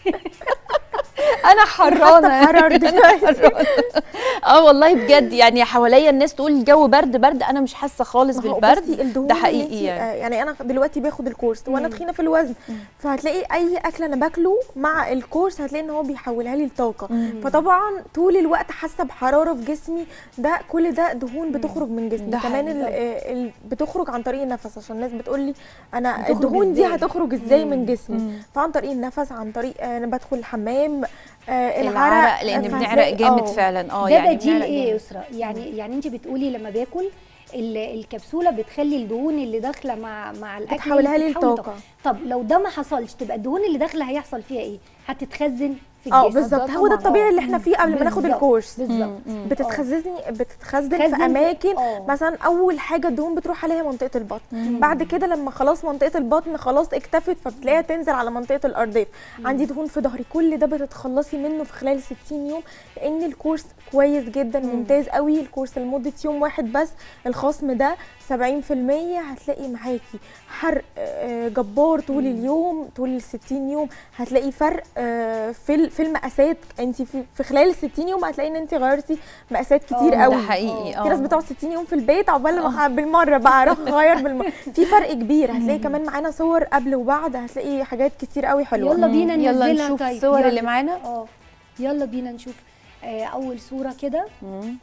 انا حرانه بحرر دلوقتي. حرانة. اه والله بجد يعني حواليا الناس تقول الجو برد برد انا مش حاسه خالص ما هو بالبرد بصي الدهون ده اللي حقيقي انتي- يعني آه، يعني انا دلوقتي باخد الكورس وانا تخينه في الوزن فهتلاقي اي اكل انا باكله مع الكورس هتلاقي ان هو بيحولها لي لطاقه فطبعا طول الوقت حاسه بحراره في جسمي ده كل ده دهون بتخرج من جسمي ده كمان ال- حقيقي. آه، ال- بتخرج عن طريق النفس عشان الناس بتقول لي انا بتخرج الدهون دي ازاي؟ هتخرج ازاي من جسمي فعن طريق النفس عن طريق آه، انا بدخل الحمام آه، العرق لان فهتلاقي- بنعرق جامد آه. فعلا اه ده يعني بديل بنعرق ايه يا جامد. يسرا يعني يعني انت بتقولي لما باكل ال- الكبسوله بتخلي الدهون اللي داخله مع مع الاكل بتحولها لي تتحول لطاقة. طب لو ده ما حصلش تبقى الدهون اللي داخله هيحصل فيها ايه هتتخزن في اه الجسم بالظبط ده هو ده طبعاً. الطبيعي اللي احنا فيه قبل ما ناخد بالظبط. الكورس بالظبط بتتخزن بتتخزن خزن في في- اماكن آه. مثلا اول حاجه الدهون بتروح عليها منطقه البطن بعد كده لما خلاص منطقه البطن خلاص اكتفت فبتلاقيها تنزل على منطقه الارداف عندي دهون في ظهري كل ده بتتخلصي منه في خلال 60 يوم لان الكورس كويس جدا ممتاز قوي الكورس لمده يوم واحد بس الخصم ده 70% هتلاقي معاكي حرق آه، جبار طول اليوم طول ال 60 يوم هتلاقي فرق آه، في ال- في المقاسات انت في في خلال ال 60 يوم هتلاقي ان انت غيرتي مقاسات كتير آه، قوي ده حقيقي في ناس اه بتقعد 60 يوم في البيت عقبال ما بالمره بقى اروح اغير بالمره في فرق كبير هتلاقي كمان معانا صور قبل وبعد هتلاقي حاجات كتير قوي حلوه يلا بينا يلا ننزلها نشوف طيب الصور يلا. اللي معانا اه يلا بينا نشوف آه اول صوره كده مم.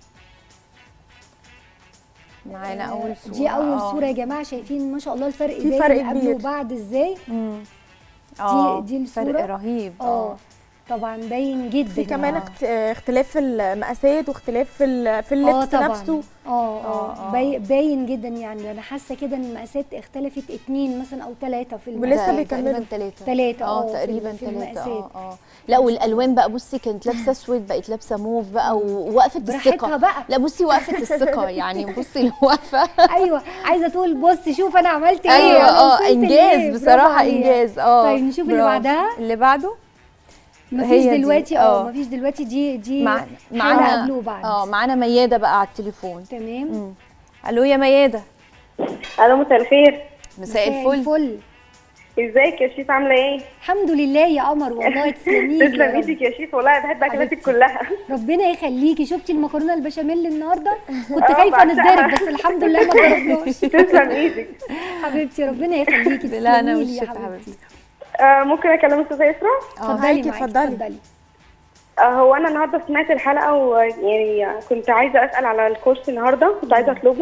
معانا اول صوره دي اول آه. صوره يا جماعه شايفين ما شاء الله الفرق في باين فرق قبل كبير. وبعد ازاي مم. اه دي الصورة؟ فرق رهيب اه طبعا باين جدا في كمان آه. اخت- اختلاف في المقاسات واختلاف في ال- في اه اللبس طبعا نفسه اه اه آه، آه. باي- باين جدا يعني انا حاسه كده ان المقاسات اختلفت اتنين مثلا او ثلاثه في ولسه المقاسات. بيكملوا. تقريبا ثلاثة تلاتة، اه، اه في تقريبا ال- في ثلاثة المقاسات. اه اه لا والالوان بقى بصي كانت لابسه اسود بقت لابسه موف بقى ووقفه براحتها الثقه بقى. لا بصي وقفه الثقه يعني بصي الوقفه ايوه عايزه تقول بص شوف انا عملت ايه ايوه أنا اه وصلت لإيه. انجاز برافو بصراحه عليها. انجاز اه طيب نشوف اللي برافو. بعدها اللي بعده مفيش هي دي، دلوقتي اه اه. مفيش دلوقتي دي دي مع حالة معانا قبل وبعد اه معانا مياده بقى على التليفون تمام مم. الو يا مياده الو مساء الخير مساء الفل الفل ازيك يا شيف عامله ايه؟ الحمد لله يا قمر والله تسلمي لي تسلم يا رب. ايدك يا شيف والله بحب اكلاتك حبيبتي. كلها ربنا يخليكي شفتي المكرونه البشاميل النهارده كنت اه، خايفه بعشقها. نتضرب بس الحمد لله ما ضربناش تسلم ايدك حبيبتي ربنا يخليكي لا انا تسلمي لي يا والشفا حبيبتي آه ممكن اكلم استاذه يسرا؟ اتفضلي معاكي، معاكي اتفضلي. اتفضلي آه هو انا النهارده سمعت الحلقه ويعني كنت عايزه اسال على الكورس النهارده كنت عايزه اطلبه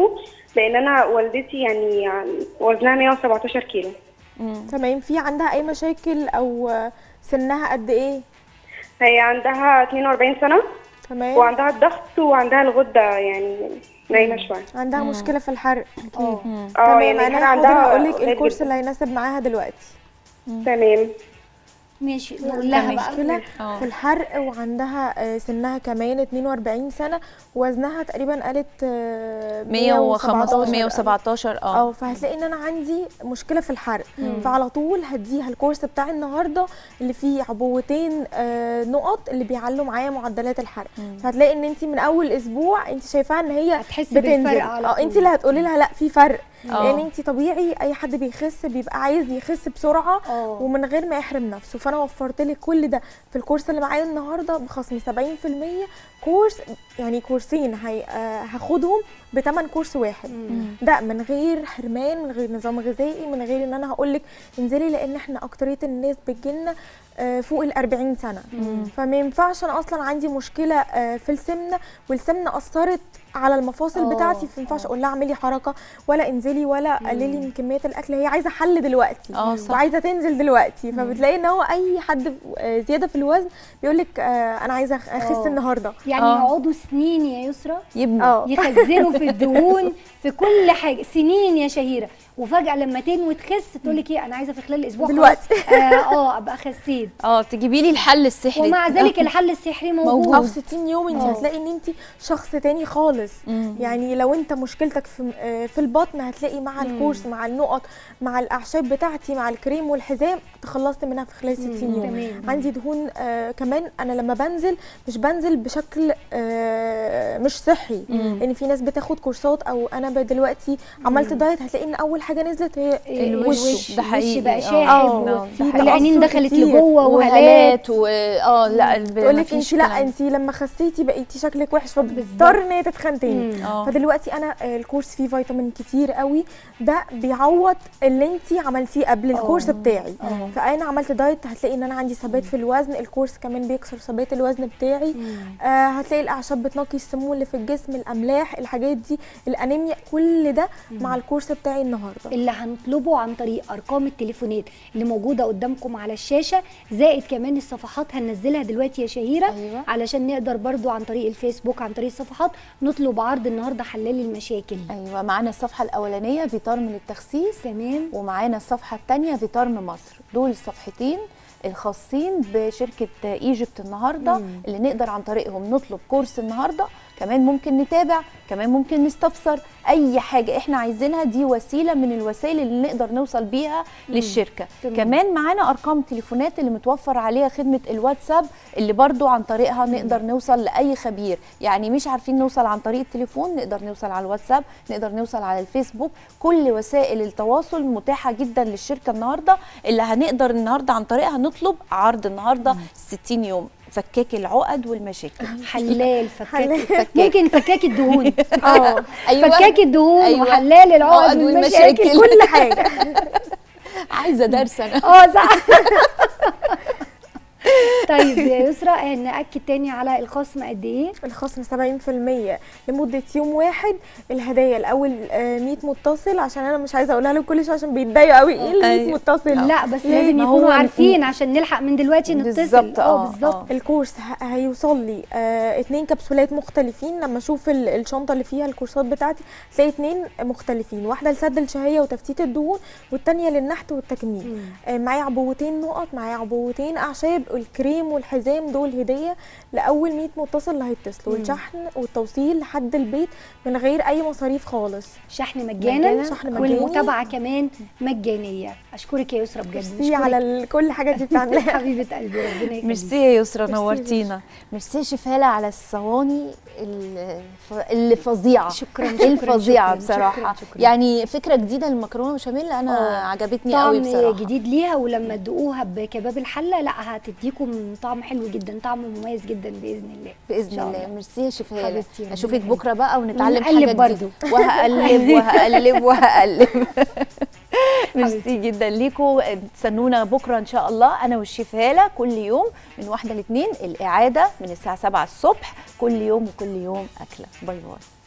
لان انا والدتي يعني يعني وزنها 117 كيلو تمام في عندها اي مشاكل او سنها قد ايه هي عندها 42 سنه تمام وعندها الضغط وعندها الغده يعني نايمه شويه عندها مشكله في الحرق اكيد اه تمام يعني انا كان هقدر عندها هقول لك قليل الكورس جداً. اللي هيناسب معاها دلوقتي تمام ماشي نقول لها بقى مشكله آه. في الحرق وعندها آه، سنها كمان 42 سنه وزنها تقريبا قالت آه، 115 117 اه اه فهتلاقي ان انا عندي مشكله في الحرق فعلى طول هديها الكورس بتاع النهارده اللي فيه عبوتين آه، نقط اللي بيعلوا معايا معدلات الحرق فهتلاقي ان انت من اول اسبوع انت شايفاها ان هي هتحسي بتنزل بالفرق على اه طول. انت اللي هتقولي لها لا في فرق آه. لان انت طبيعي اي حد بيخس بيبقى عايز يخس بسرعه اه. ومن غير ما يحرم نفسه فانا وفرت لك كل ده في الكورس اللي معايا النهارده بخصم 70% كورس يعني كورسين هي آه، هاخدهم بتمن كورس واحد ده من غير حرمان من غير نظام غذائي من غير ان انا هقول لك انزلي لان احنا اكتريه الناس بتجيلنا آه، فوق ال 40 سنه فما ينفعش انا اصلا عندي مشكله آه، في السمنه والسمنه اثرت على المفاصل آه، بتاعتي فما ينفعش اقول لها اعملي حركه ولا انزلي ولا قللي من كميه الاكل هي عايزه حل دلوقتي آه، صح. وعايزه تنزل دلوقتي فبتلاقي ان هو اي حد آه، زياده في الوزن بيقول لك انا عايزه اخس آه. النهارده يعني آه. يقعدوا سنين يا يسرا يبني اه يخزنوا في الدهون في كل حاجه سنين يا شهيره وفجاه لما تنوي تخس تقول لك ايه انا عايزه في خلال اسبوع دلوقتي. خلاص، اه اه ابقى خسيت اه تجيبي لي الحل السحري ومع ذلك الحل السحري موجود, او 60 يوم انت آه. هتلاقي ان انت شخص تاني خالص يعني لو انت مشكلتك في آه، في البطن هتلاقي مع الكورس مع النقط مع الاعشاب بتاعتي مع الكريم والحزام تخلصت منها في خلال 60 يوم تمام. عندي دهون آه كمان انا لما بنزل مش بنزل بشكل آه مش صحي لان في ناس بتاخد كورسات او انا ب- دلوقتي عملت دايت هتلاقي ان اول حاجه نزلت هي الوش ده حقيقي بقى آه. شاحب آه، و- في والعينين تأثر دخلت كتير. لجوه وهالات وهالات و اه لا الب- تقول لك مفيش انت لا كلام. انت لما خسيتي بقيتي شكلك وحش فبتضطر ان هي تتخن تاني مم. اه فدلوقتي انا آه، الكورس فيه فيتامين كتير قوي ده بيعوض اللي انت عملتيه قبل الكورس بتاعي آه. فانا عملت دايت هتلاقي ان انا عندي ثبات في الوزن الكورس كمان بيكسر ثبات الوزن بتاعي آه هتلاقي الاعشاب بتنقي السموم اللي في الجسم الاملاح الحاجات دي الانيميا كل ده مع الكورس بتاعي النهارده اللي هنطلبه عن طريق ارقام التليفونات اللي موجوده قدامكم على الشاشه زائد كمان الصفحات هننزلها دلوقتي يا شهيره أيوة. علشان نقدر برضو عن طريق الفيسبوك عن طريق الصفحات نطلب عرض النهارده حلال المشاكل ايوه معانا الصفحه الاولانيه فيتارم للتخسيس تمام ومعانا الصفحه الثانيه فيتارم مصر دول الصفحتين الخاصين بشركه ايجيبت النهارده اللي نقدر عن طريقهم نطلب كورس النهارده كمان ممكن نتابع كمان ممكن نستفسر اي حاجه احنا عايزينها دي وسيله من الوسائل اللي نقدر نوصل بيها للشركه تمام. كمان معانا ارقام تليفونات اللي متوفر عليها خدمه الواتساب اللي برضو عن طريقها نقدر نوصل لاي خبير يعني مش عارفين نوصل عن طريق التليفون نقدر نوصل على الواتساب نقدر نوصل على الفيسبوك كل وسائل التواصل متاحه جدا للشركه النهارده اللي هنقدر النهارده عن طريقها نطلب عرض النهارده 60 يوم فكاك العقد والمشاكل حلال فكاك حلال. فكاك. ممكن فكاك الدهون اه ايوه فكاك الدهون أيوة. وحلال العقد عقد والمشاكل والمشاكل. كل حاجه عايزه درس انا اه صح طيب يا يسرا ناكد تاني على الخصم قد ايه الخصم 70% لمده يوم واحد الهدايا الاول آه، 100 متصل عشان انا مش عايزه اقولها لهم كل شويه عشان بيتضايقوا قوي ايه ال 100 أيوة. متصل لا بس ليه؟ لازم ما يكونوا هو عارفين عشان نلحق من دلوقتي نتصل بالظبط، اه آه، بالظبط آه. الكورس ه- هيوصل لي آه اتنين كبسولات مختلفين لما اشوف ال- الشنطه اللي فيها الكورسات بتاعتي تلاقي اتنين مختلفين واحده لسد الشهيه وتفتيت الدهون والتانيه للنحت والتكميل آه معايا عبوتين نقط معايا عبوتين اعشاب الكريم والحزام دول هديه لاول 100 متصل اللي هيتصلوا والشحن والتوصيل لحد البيت من غير اي مصاريف خالص شحن مجانا مجانا، شحن مجاني. والمتابعه كمان مجانيه اشكرك يا يسرا بجد ميرسي بشكرك. على ال- كل حاجه دي بتعملها حبيبه قلبي ربنا يخليك ميرسي يا يسرا ميرسي يا نورتينا ميرسي يا شفالة على الصواني الف- اللي فظيعه شكراً، شكراً، الفظيعه شكراً، بصراحه شكراً، شكراً. يعني فكره جديده للمكرونه بشاميل انا آه. عجبتني قوي طعم بصراحه جديد ليها ولما تدوقوها بكباب الحله لا هتديكم طعم حلو جدا طعم مميز جدا باذن الله باذن إن شاء الله الله. ميرسي يا شفالة حبيبتي، ربنا اشوفك يخليك. بكره بقى ونتعلم ونقلب حاجه برضو. جديده وهقلب وهقلب وهقلب ميرسي جدا ليكم استنونا بكره ان شاء الله انا والشيف هاله كل يوم من واحده لاثنين الاعاده من الساعه 7 الصبح كل يوم وكل يوم اكله باي باي